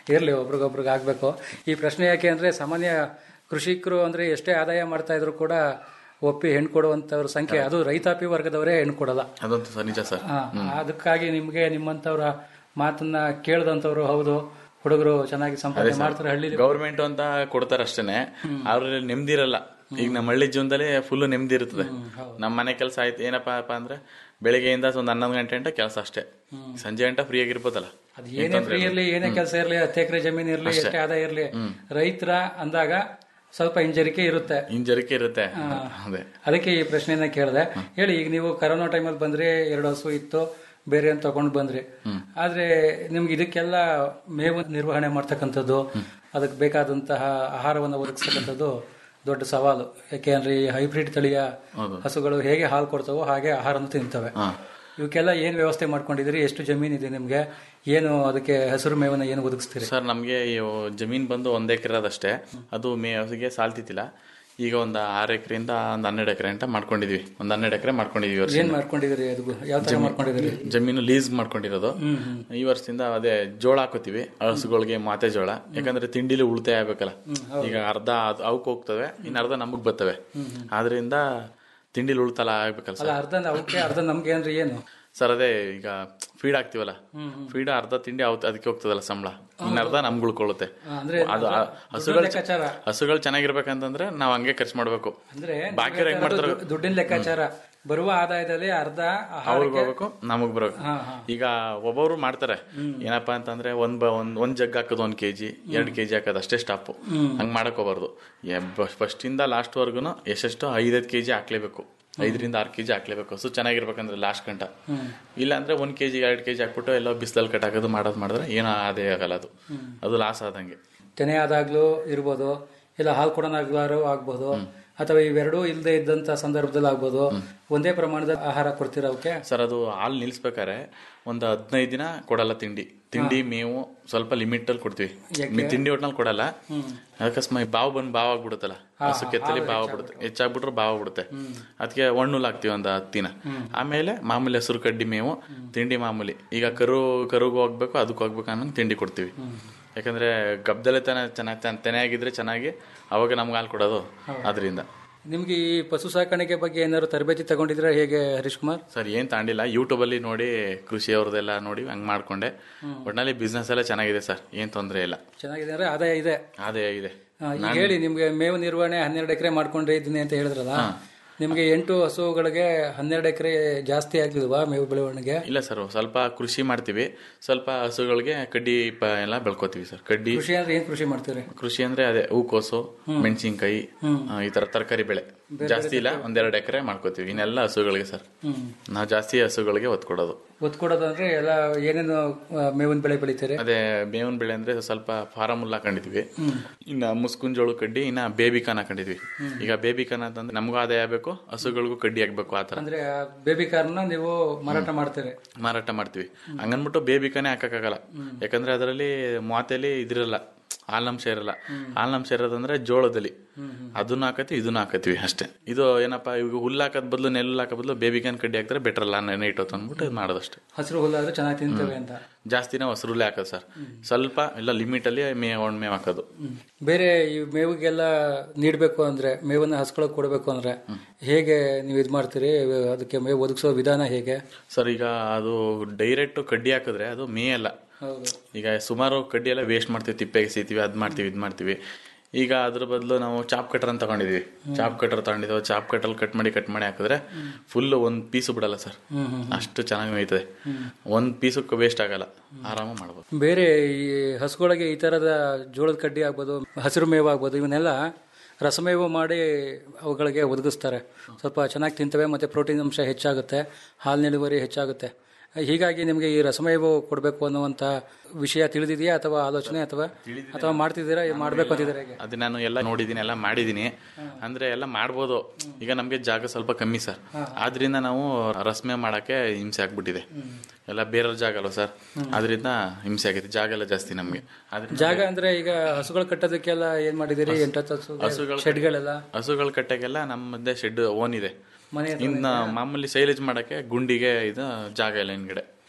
S10: ಇರಲಿ ಒಬ್ರಿಗೊಬ್ರಿಗೆ ಆಗಬೇಕು ಈ ಪ್ರಶ್ನೆ ಯಾಕೆ ಅಂದರೆ ಸಾಮಾನ್ಯ ಕೃಷಿಕರು ಅಂದರೆ ಎಷ್ಟೇ ಆದಾಯ ಮಾಡ್ತಾ ಇದ್ರು ಕೂಡ ಒಪ್ಪಿ ಹೆಣ್ಣು ಕೊಡುವಂಥವ್ರ ಸಂಖ್ಯೆ ಅದು ರೈತಾಪಿ ವರ್ಗದವರೇ ಹೆಣ್ಣು ಕೊಡಲ್ಲ
S11: ಅದಂತೂ ಸ- ನಿಜ ಸರ್
S10: ಆ, ಅದಕ್ಕಾಗಿ ನಿಮಗೆ ನಿಮ್ಮಂಥವ್ರ ಮಾತನ್ನ ಕೇಳ್ದಂಥವ್ರು ಹೌದು ಹುಡುಗರು ಚೆನ್ನಾಗಿ ಸಂಪಾದನೆ ಮಾಡ್ತಾರೆ ಹಳ್ಳಿ
S11: ಗೌರ್ಮೆಂಟ್ ಅಂತ ಕೊಡ್ತಾರೆ ಅಷ್ಟೇನೆ ಅವ್ರಲ್ಲಿ ನೆಮ್ಮದಿ ಇರಲ್ಲ ಈಗ ನಮ್ಮ ಹಳ್ಳಿ ಜೀವನದಲ್ಲಿ ಫುಲ್ ನೆಮ್ಮದಿ ಇರ್ತದೆ ನಮ್ಮ ಮನೆ ಕೆಲಸ ಆಯ್ತು ಏನಪ್ಪಾ ಅಪ್ಪ ಅಂದ್ರೆ ಬೆಳಿಗ್ಗೆಯಿಂದ ಒಂದು ಹನ್ನೊಂದು ಗಂಟೆ ಗಂಟ ಕೆಲಸ ಅಷ್ಟೇ ಸಂಜೆ ಗಂಟ ಫ್ರೀ ಆಗಿರ್ಬೋದಲ್ಲ
S10: ಅದು ಏನೇ ಫ್ರೀ ಇರಲಿ ಏನೇ ಕೆಲಸ ಇರಲಿ ಹತ್ತು ಎಕರೆ ಜಮೀನು ಇರಲಿ
S11: ಅಷ್ಟೇ.
S10: ಎಷ್ಟೇ ಆದಾಯ ಇರಲಿ ರೈತರ ಅಂದಾಗ ಸ್ವಲ್ಪ ಹಿಂಜರಿಕೆ ಇರುತ್ತೆ
S11: ಹಿಂಜರಿಕೆ ಇರುತ್ತೆ ಅದೇ
S10: ಅದಕ್ಕೆ ಈ ಪ್ರಶ್ನೆಯನ್ನ ಕೇಳಿದೆ ಹೇಳಿ ಈಗ ನೀವು ಕರೋನಾ ಟೈಮಲ್ಲಿ ಬಂದ್ರಿ ಎರಡು ಹಸು ಇತ್ತು ಬೇರೆ ಅಂತ ತಗೊಂಡು ಬಂದ್ರಿ ಆದ್ರೆ ನಿಮ್ಗೆ ಇದಕ್ಕೆಲ್ಲ ಮೇವು ನಿರ್ವಹಣೆ ಮಾಡ್ತಕ್ಕಂಥದ್ದು ಅದಕ್ಕೆ ಬೇಕಾದಂತಹ ಆಹಾರವನ್ನು ಒದಗಿಸ್ತಕ್ಕಂಥದ್ದು ದೊಡ್ಡ ಸವಾಲು ಯಾಕೆಂದ್ರೆ ಈ ಹೈಬ್ರಿಡ್ ತಳಿಯ ಹಸುಗಳು ಹೇಗೆ ಹಾಲು ಕೊಡ್ತಾವೋ ಹಾಗೆ ಆಹಾರವನ್ನು ತಿಂತವೆ ಇವಕ್ಕೆಲ್ಲ ಏನ್ ವ್ಯವಸ್ಥೆ ಮಾಡ್ಕೊಂಡಿದ್ದೀರಿ ಎಷ್ಟು ಜಮೀನ್ ಇದೆ ನಿಮ್ಗೆ ಏನು ಅದಕ್ಕೆ ಹಸಿರು ಮೇವನ್ನ ಏನು ಒದಗಿಸ್ತೀರಿ
S11: ಸರ್ ನಮಗೆ ಜಮೀನ್ ಬಂದು ಒಂದ್ ಎಕರೆ ಅದಷ್ಟೇ ಅದು ಮೇವಿಗೆ ಸಾಲ್ತಿತ್ತಿಲ್ಲ ಈಗ ಒಂದು ಆರು ಎಕರೆಯಿಂದ ಒಂದು ಹನ್ನೆರಡು ಎಕರೆ ಅಂತ ಮಾಡ್ಕೊಂಡಿದ್ವಿ ಒಂದು ಹನ್ನೆರಡು ಎಕರೆ ಮಾಡ್ಕೊಂಡಿದ್ವಿ ಈ ವರ್ಷ
S10: ಏನ್ ಮಾಡ್ಕೊಂಡಿದ್ದೀರಿ ಅದು ಯಾವ ತರ ಮಾಡ್ಕೊಂಡಿದ್ದೀರಿ
S11: ಜಮೀನು ಲೀಸ್ ಮಾಡ್ಕೊಂಡಿರೋದು ಈ ವರ್ಷದಿಂದ ಅದೇ ಜೋಳ ಹಾಕೋತೀವಿ ಹಸುಗಳಿಗೆ ಮಾತೆ ಜೋಳ ಯಾಕಂದ್ರೆ ತಿಂಡಿಲಿ ಉಳಿತಾಯ ಆಗ್ಬೇಕಲ್ಲ ಈಗ ಅರ್ಧ ಅದು ಅವಕ್ಕೆ ಹೋಗ್ತವೆ ಇನ್ನು ಅರ್ಧ ನಮಗ್ ಬರ್ತವೆ ಆದ್ರಿಂದ ತಿಂಡಿಲಿ ಉಳಿತಲ್ಲ ಆಗ್ಬೇಕಲ್ಲ
S10: ಅಲ್ಲ
S11: ಸರ್
S10: ಅರ್ಧ ಅವಕ್ಕೆ ಅರ್ಧ ನಮ್ಗೆ ಅಂದ್ರೆ ಏನು
S11: ಸರ್ ಅದೇ ಈಗ ಫೀಡ್ ಹಾಕ್ತಿವಲ್ಲ ಫೀಡ್ ಅರ್ಧ ತಿಂಡಿ ಅವತ್ತು ಅದಕ್ಕೆ ಹೋಗ್ತದಲ್ಲ ಸಂಬಳ ಇನ್ನ ಅರ್ಧ ನಮ್ಗೆ ಉಳ್ಕೊಳ್ಳುತ್ತೆ
S10: ಅಂದ್ರೆ
S11: ಅದು ಆ
S10: ದುಡ್ಡು
S11: ಹಸುಗಳು
S10: ಲೆಕ್ಕಾಚಾರ.
S11: ಹಸುಗಳು ಚೆನ್ನಾಗಿರ್ಬೇಕಂತಂದ್ರೆ ನಾವ್ ಹಂಗೆ ಖರ್ಚು ಮಾಡ್ಬೇಕು
S10: ಅಂದ್ರೆ
S11: ಬಾಕಿ ಹೆಂಗ್ ಮಾಡ್ತಾರ
S10: ದುಡ್ಡು- ದುಡ್ಡಿನ ಲೆಕ್ಕಾಚಾರ ಬರುವ ಆದಾಯದಲ್ಲಿ ಅರ್ಧ
S11: ಅವ್ರಿಗೆ
S10: ಆಹಾರಕ್ಕೆ
S11: ಹೋಗ್ಬೇಕು ನಮಗ್ ಬರ್ಬೇಕು ಈಗ ಒಬ್ಬೊಬ್ರು ಮಾಡ್ತಾರೆ ಏನಪ್ಪಾ ಅಂತಂದ್ರೆ ಒಂದ್ ಬ- ಒಂದ್ ಒಂದ್ ಜಗ್ ಹಾಕೋದು ಒಂದ್ ಕೆಜಿ ಎರಡ್ ಕೆಜಿ ಹಾಕೋದು ಅಷ್ಟೇ ಸ್ಟಾಪ್ ಹಂಗ್ ಮಾಡಕ್ ಹೋಗ್ಬಾರ್ದು ಫಸ್ಟ್ ಇಂದ ಲಾಸ್ಟ್ ವರ್ಗುನು ಎಷ್ಟೆಷ್ಟು ಐದೈದ್ ಕೆಜಿ ಹಾಕ್ಲೇಬೇಕು ಐದರಿಂದ ಆರು ಕೆಜಿ ಹಾಕ್ಲೇಬೇಕು ಹಸು ಚೆನ್ನಾಗಿರ್ಬೇಕಂದ್ರೆ ಲಾಸ್ಟ್ ಗಂಟ ಇಲ್ಲ ಅಂದ್ರೆ ಒಂದ್ ಕೆಜಿ ಎರಡ್ ಕೆಜಿ ಹಾಕ್ಬಿಟ್ಟು ಎಲ್ಲೋ ಬಿಸಿಲಲ್ಲಿ ಕಟ್ ಹಾಕೋದು ಮಾಡೋದು ಮಾಡಿದ್ರೆ ಏನೋ ಆದಾಯ ಆಗಲ್ಲ ಅದು ಅದು ಲಾಸ್ ಆದಂಗೆ
S10: ತೆನೆ ಆದಾಗ್ಲೂ ಇರ್ಬೋದು ಇಲ್ಲ ಹಾಲು ಕೊಡೋನಾಗ್ಲಾರು ಆಗ್ಬೋದು ಅಥವಾ ಇವೆರಡೂ ಇಲ್ಲದೆ ಇದ್ದಂತ ಸಂದರ್ಭದಲ್ಲಿ ಆಗ್ಬೋದು ಒಂದೇ ಪ್ರಮಾಣದ ಆಹಾರ ಕೊಡ್ತೀರ ಅವಕ್ಕೆ
S11: ಸರ್ ಅದು ಹಾಲು ನಿಲ್ಸ್ಬೇಕಾರೆ ಒಂದು ಹದಿನೈದು ದಿನ ಕೊಡಲ್ಲ ತಿಂಡಿ ತಿಂಡಿ ಮೇವು ಸ್ವಲ್ಪ ಲಿಮಿಟ್ ಅಲ್ಲಿ ಕೊಡ್ತೀವಿ ಮಿ- ತಿಂಡಿ ಒಟ್ನಲ್ಲಿ ಕೊಡಲ್ಲ ಅಕಸ್ಮಾತ್ ಬಾವು ಬಂದು ಬಾವ್ ಆಗ್ಬಿಡುತ್ತಲ್ಲ ಹಸು ಕೆತ್ತಲಿ ಬಾವ್ ಆಗ್ಬಿಡುತ್ತೆ ಹೆಚ್ಚಾಗ್ಬಿಟ್ರೆ ಬಾವ್ ಆಗ್ಬಿಡುತ್ತೆ ಅದಕ್ಕೆ ಒಣ್ಣುಲ್ ಹಾಕ್ತಿವಿ ಒಂದು ಹತ್ತಿನ ಆಮೇಲೆ ಮಾಮೂಲಿ ಹಸಿರು ಕಡ್ಡಿ ಮೇವು ತಿಂಡಿ ಮಾಮೂಲಿ ಈಗ ಕರು ಕರುಗೂ ಹೋಗ್ಬೇಕು ಅದಕ್ಕೆ ಹೋಗ್ಬೇಕು ಅನ್ನೋ ತಿಂಡಿ ಕೊಡ್ತೀವಿ ಯಾಕಂದ್ರೆ ಗಬ್ದಲ್ಲೇ ತನ ಚೆನ್ನಾಗಿ ತೆನೆ ಆಗಿದ್ರೆ ಚೆನ್ನಾಗಿ ಅವಾಗ ನಮ್ಗೆ ಹಾಲು ಕೊಡೋದು ಅದರಿಂದ
S10: ನಿಮ್ಗೆ ಈ ಪಶು ಸಾಕಾಣಿಕೆ ಬಗ್ಗೆ ಏನಾದ್ರು ತರಬೇತಿ ತಗೊಂಡಿದ್ರ ಹೇಗೆ ಹರೀಶ್ ಕುಮಾರ್
S11: ಸರ್ ಏನ್ ತಾಂಡಿಲ್ಲ ಯೂಟ್ಯೂಬ್ ಅಲ್ಲಿ ನೋಡಿ ಕೃಷಿ ಅವ್ರದ್ದೆಲ್ಲ ನೋಡಿ ಹಂಗ್ ಮಾಡ್ಕೊಂಡೆ ಒಟ್ನಲ್ಲಿ ಬಿಸ್ನೆಸ್ ಎಲ್ಲ ಚೆನ್ನಾಗಿದೆ ಸರ್ ಏನ್ ತೊಂದರೆ ಇಲ್ಲ
S10: ಚೆನ್ನಾಗಿದೆ ಅಂದ್ರೆ ಆದಾಯ ಇದೆ
S11: ಆದಾಯ ಇದೆ
S10: ಆ, ಈಗ ಹೇಳಿ ನಿಮ್ಗೆ ಮೇವು ನಿರ್ವಹಣೆ ಹನ್ನೆರಡು ಎಕರೆ ಮಾಡ್ಕೊಂಡ್ರೆ ಇದ್ದೀನಿ ಅಂತ ಹೇಳಿದ್ರಲ್ಲ ನಿಮ್ಗೆ ಎಂಟು ಹಸುಗಳಿಗೆ ಹನ್ನೆರಡು ಎಕರೆ ಜಾಸ್ತಿ ಆಗ್ಲಿಲ್ವಾ ಮೇವು ಬೆಳವಣಿಗೆ
S11: ಇಲ್ಲ ಸರ್ ಸ್ವಲ್ಪ ಕೃಷಿ ಮಾಡ್ತೀವಿ ಸ್ವಲ್ಪ ಹಸುಗಳಿಗೆ ಕಡ್ಡಿ ಪ- ಎಲ್ಲ ಬೆಳ್ಕೋತೀವಿ ಸರ್ ಕಡ್ಡಿ
S10: ಕೃಷಿ ಅಂದ್ರೆ ಏನ್ ಕೃಷಿ ಮಾಡ್ತೀರಿ
S11: ಕೃಷಿ ಅಂದ್ರೆ ಅದೇ ಹೂಕೋಸು ಮೆಣಸಿನ್ಕಾಯಿ ಈ ತರ ತರಕಾರಿ ಬೆಳೆ ಜಾಸ್ತಿ ಇಲ್ಲ ಒಂದೆರಡು ಎಕರೆ ಮಾಡ್ಕೋತೀವಿ ಇನ್ನೆಲ್ಲ ಹಸುಗಳಿಗೆ ಸರ್ ನಾವು ಜಾಸ್ತಿ ಹಸುಗಳಿಗೆ ಒತ್ತು ಕೊಡೋದು
S10: ಒತ್ತು ಕೊಡೋದು ಅಂದ್ರೆ ಎಲ್ಲ ಏನೇನು ಆ, ಮೇವಿನ ಬೆಳೆ ಬೆಳಿತೀರಿ
S11: ಅದೇ ಬೇವಿನ ಬೆಳೆ ಅಂದ್ರೆ ಸ್ವಲ್ಪ ಫಾರಮ್ ಹುಲ್ ಹಾಕೊಂಡಿದ್ವಿ ಇನ್ನ ಮುಸ್ಕುನ್ ಜೋಳ ಕಡ್ಡಿ ಇನ್ನ ಬೇಬಿ ಕಾನ್ ಹಾಕೊಂಡಿದ್ವಿ ಈಗ ಬೇಬಿ ಕಾನ್ ಅಂತಂದ್ರೆ ನಮಗೂ ಆದಾಯ ಆಗ್ಬೇಕು ಹಸುಗಳಿಗೂ ಕಡ್ಡಿ ಆಗ್ಬೇಕು ಆತರ
S10: ಅಂದ್ರೆ ಬೇಬಿ ಕಾರ್ನ ನೀವು ಮಾರಾಟ ಮಾಡ್ತೀರಿ
S11: ಮಾರಾಟ ಮಾಡ್ತೀವಿ ಹಂಗನ್ಬಿಟ್ಟು ಬೇಬಿ ಕಾನೇ ಹಾಕಕ್ಕಾಗಲ್ಲ ಯಾಕಂದ್ರೆ ಅದರಲ್ಲಿ ಮಾತೆಲಿ ಇದಿರಲ್ಲ ಹಾಲಂಶ ಇರಲ್ಲ ಹಾಲಂಶ ಇರೋದಂದ್ರೆ ಜೋಳದಲ್ಲಿ ಅದನ್ನ ಹಾಕತ್ತೀವಿ ಇದನ್ನ ಹಾಕತ್ತೀವಿ ಅಷ್ಟೇ ಇದು ಏನಪ್ಪಾ ಇವಾಗ ಹುಲ್ಲು ಹಾಕೋದ್ ಬದಲು ನೆಲ್ಲು ಹಾಕೋ ಬದಲು ಬೇಬಿ ಕಾನ್ ಕಡ್ಡಿ ಹಾಕಿದ್ರೆ ಬೆಟರ್ ಅಲ್ಲ ನೈಟ್ ಹೊತ್ತು ಅಂದ್ಬಿಟ್ಟು ಇದು ಮಾಡೋದಷ್ಟೇ
S10: ಹಸಿರು ಹುಲ್ಲಾದ್ರೆ ಚೆನ್ನಾಗಿ ತಿಂತೇವೆ ಅಂತ
S11: ಜಾಸ್ತಿ ನಾವು ಹಸಿರುಲ್ಲೇ ಹಾಕೋದು ಸರ್ ಸ್ವಲ್ಪ ಎಲ್ಲ ಲಿಮಿಟ್ ಅಲ್ಲಿ ಮೇ ಒಣ ಮೇವ್ ಹಾಕೋದು
S10: ಬೇರೆ ಈ ಮೇವಿಗೆಲ್ಲ ನೀಡಬೇಕು ಅಂದ್ರೆ ಮೇವನ್ನ ಹಸ್ಕೊಳಕ್ ಕೊಡಬೇಕು ಅಂದ್ರೆ ಹೇಗೆ ನೀವು ಇದು ಮಾಡ್ತೀರಿ ಅದಕ್ಕೆ ಮೇವು ಒದಗಿಸೋ ವಿಧಾನ ಹೇಗೆ
S11: ಸರ್ ಈಗ ಅದು ಡೈರೆಕ್ಟ್ ಕಡ್ಡಿ ಹಾಕಿದ್ರೆ ಅದು ಮೇಯಲ್ಲ
S10: ಹೌದು
S11: ಈಗ ಸುಮಾರು ಕಡ್ಡಿ ಎಲ್ಲ ವೇಸ್ಟ್ ಮಾಡ್ತೀವಿ ತಿಪ್ಪೆಗೆ ಸೀತೀವಿ ಅದ್ ಮಾಡ್ತೀವಿ ಇದ್ ಮಾಡ್ತೀವಿ ಈಗ ಅದ್ರ ಬದಲು ನಾವು ಚಾಪ್ ಕಟರ್ ಅಂತ ತಗೊಂಡಿದ್ವಿ ಚಾಪ್ ಕಟರ್ ತಗೊಂಡಿದ್ವಿ ಚಾಪ್ ಕಟರ್ ಕಟ್ ಮಾಡಿ ಕಟ್ ಮಾಡಿ ಹಾಕಿದ್ರೆ ಫುಲ್ ಒಂದ್ ಪೀಸು ಬಿಡಲ್ಲ ಸರ್ ಅಷ್ಟು ಚೆನ್ನಾಗಿ ಮೇಯ್ತದೆ ಒಂದ್ ಪೀಸು ವೇಸ್ಟ್ ಆಗಲ್ಲ ಆರಾಮ ಮಾಡ್ಬೋದು
S10: ಬೇರೆ ಈ ಹಸುಗಳಿಗೆ ಈ ತರದ ಜೋಳದ ಕಡ್ಡಿ ಆಗ್ಬೋದು ಹಸಿರು ಮೇವು ಆಗ್ಬೋದು ಇವನ್ನೆಲ್ಲ ರಸಮೇವು ಮಾಡಿ ಅವುಗಳಿಗೆ ಒದಗಿಸ್ತಾರೆ ಸ್ವಲ್ಪ ಚೆನ್ನಾಗಿ ತಿಂತವೆ ಮತ್ತೆ ಪ್ರೋಟೀನ್ ಅಂಶ ಹೆಚ್ಚಾಗುತ್ತೆ ಹಾಲಿನ ಇಳುವರಿ ಹೆಚ್ಚಾಗುತ್ತೆ ಹೀಗಾಗಿ ನಿಮಗೆ ಈ ರಸಮೇವು ಕೊಡಬೇಕು ಅನ್ನುವಂಥ ವಿಷಯ ತಿಳಿದಿದೆಯಾ ಅಥವಾ ಆಲೋಚನೆ ಅಥವಾ ಅಥವಾ ಮಾಡ್ತಿದ್ದೀರಾ ಮಾಡಬೇಕು ಅಂತಿದ್ದೀರಾ ಹೇಗೆ
S11: ಅದು ನಾನು ಎಲ್ಲ ನೋಡಿದೀನಿ ಎಲ್ಲ ಮಾಡಿದೀನಿ ಅಂದ್ರೆ ಎಲ್ಲ ಮಾಡ್ಬೋದು ಈಗ ನಮ್ಗೆ ಜಾಗ ಸ್ವಲ್ಪ ಕಮ್ಮಿ ಸರ್ ಆದ್ರಿಂದ ನಾವು ರಸ್ಮೆ ಮಾಡಕ್ಕೆ ಹಿಂಸೆ ಆಗ್ಬಿಟ್ಟಿದೆ ಎಲ್ಲ ಬೇರೆ ಜಾಗ ಅಲ್ವ ಸರ್ ಅದರಿಂದ ಹಿಂಸೆ ಆಗಿದೆ ಜಾಗ ಎಲ್ಲ ಜಾಸ್ತಿ ನಮ್ಗೆ ಆದ್ರಿಂದ
S10: ಜಾಗ ಅಂದ್ರೆ ಈಗ ಹಸುಗಳು ಕಟ್ಟೋದಕ್ಕೆಲ್ಲ ಏನ್ ಮಾಡಿದಿರಿ ಎಂಟತ್ತು ಹಸು
S11: ಹಸುಗಳು
S10: ಶೆಡ್ಗಳೆಲ್ಲ
S11: ಹಸುಗಳ ಕಟ್ಟೆಗೆಲ್ಲ ನಮ್ಮದೇ ಶೆಡ್ ಓನ್ ಇದೆ
S10: ಮನೆ ಹತ್ರ
S11: ಇನ್ನ ಮಾಮೂಲಿ ಸೈಲೇಜ್ ಮಾಡಕ್ಕೆ ಗುಂಡಿಗೆ ಇದು ಜಾಗ ಇಲ್ಲ ಹಿಂದ್ಗಡೆ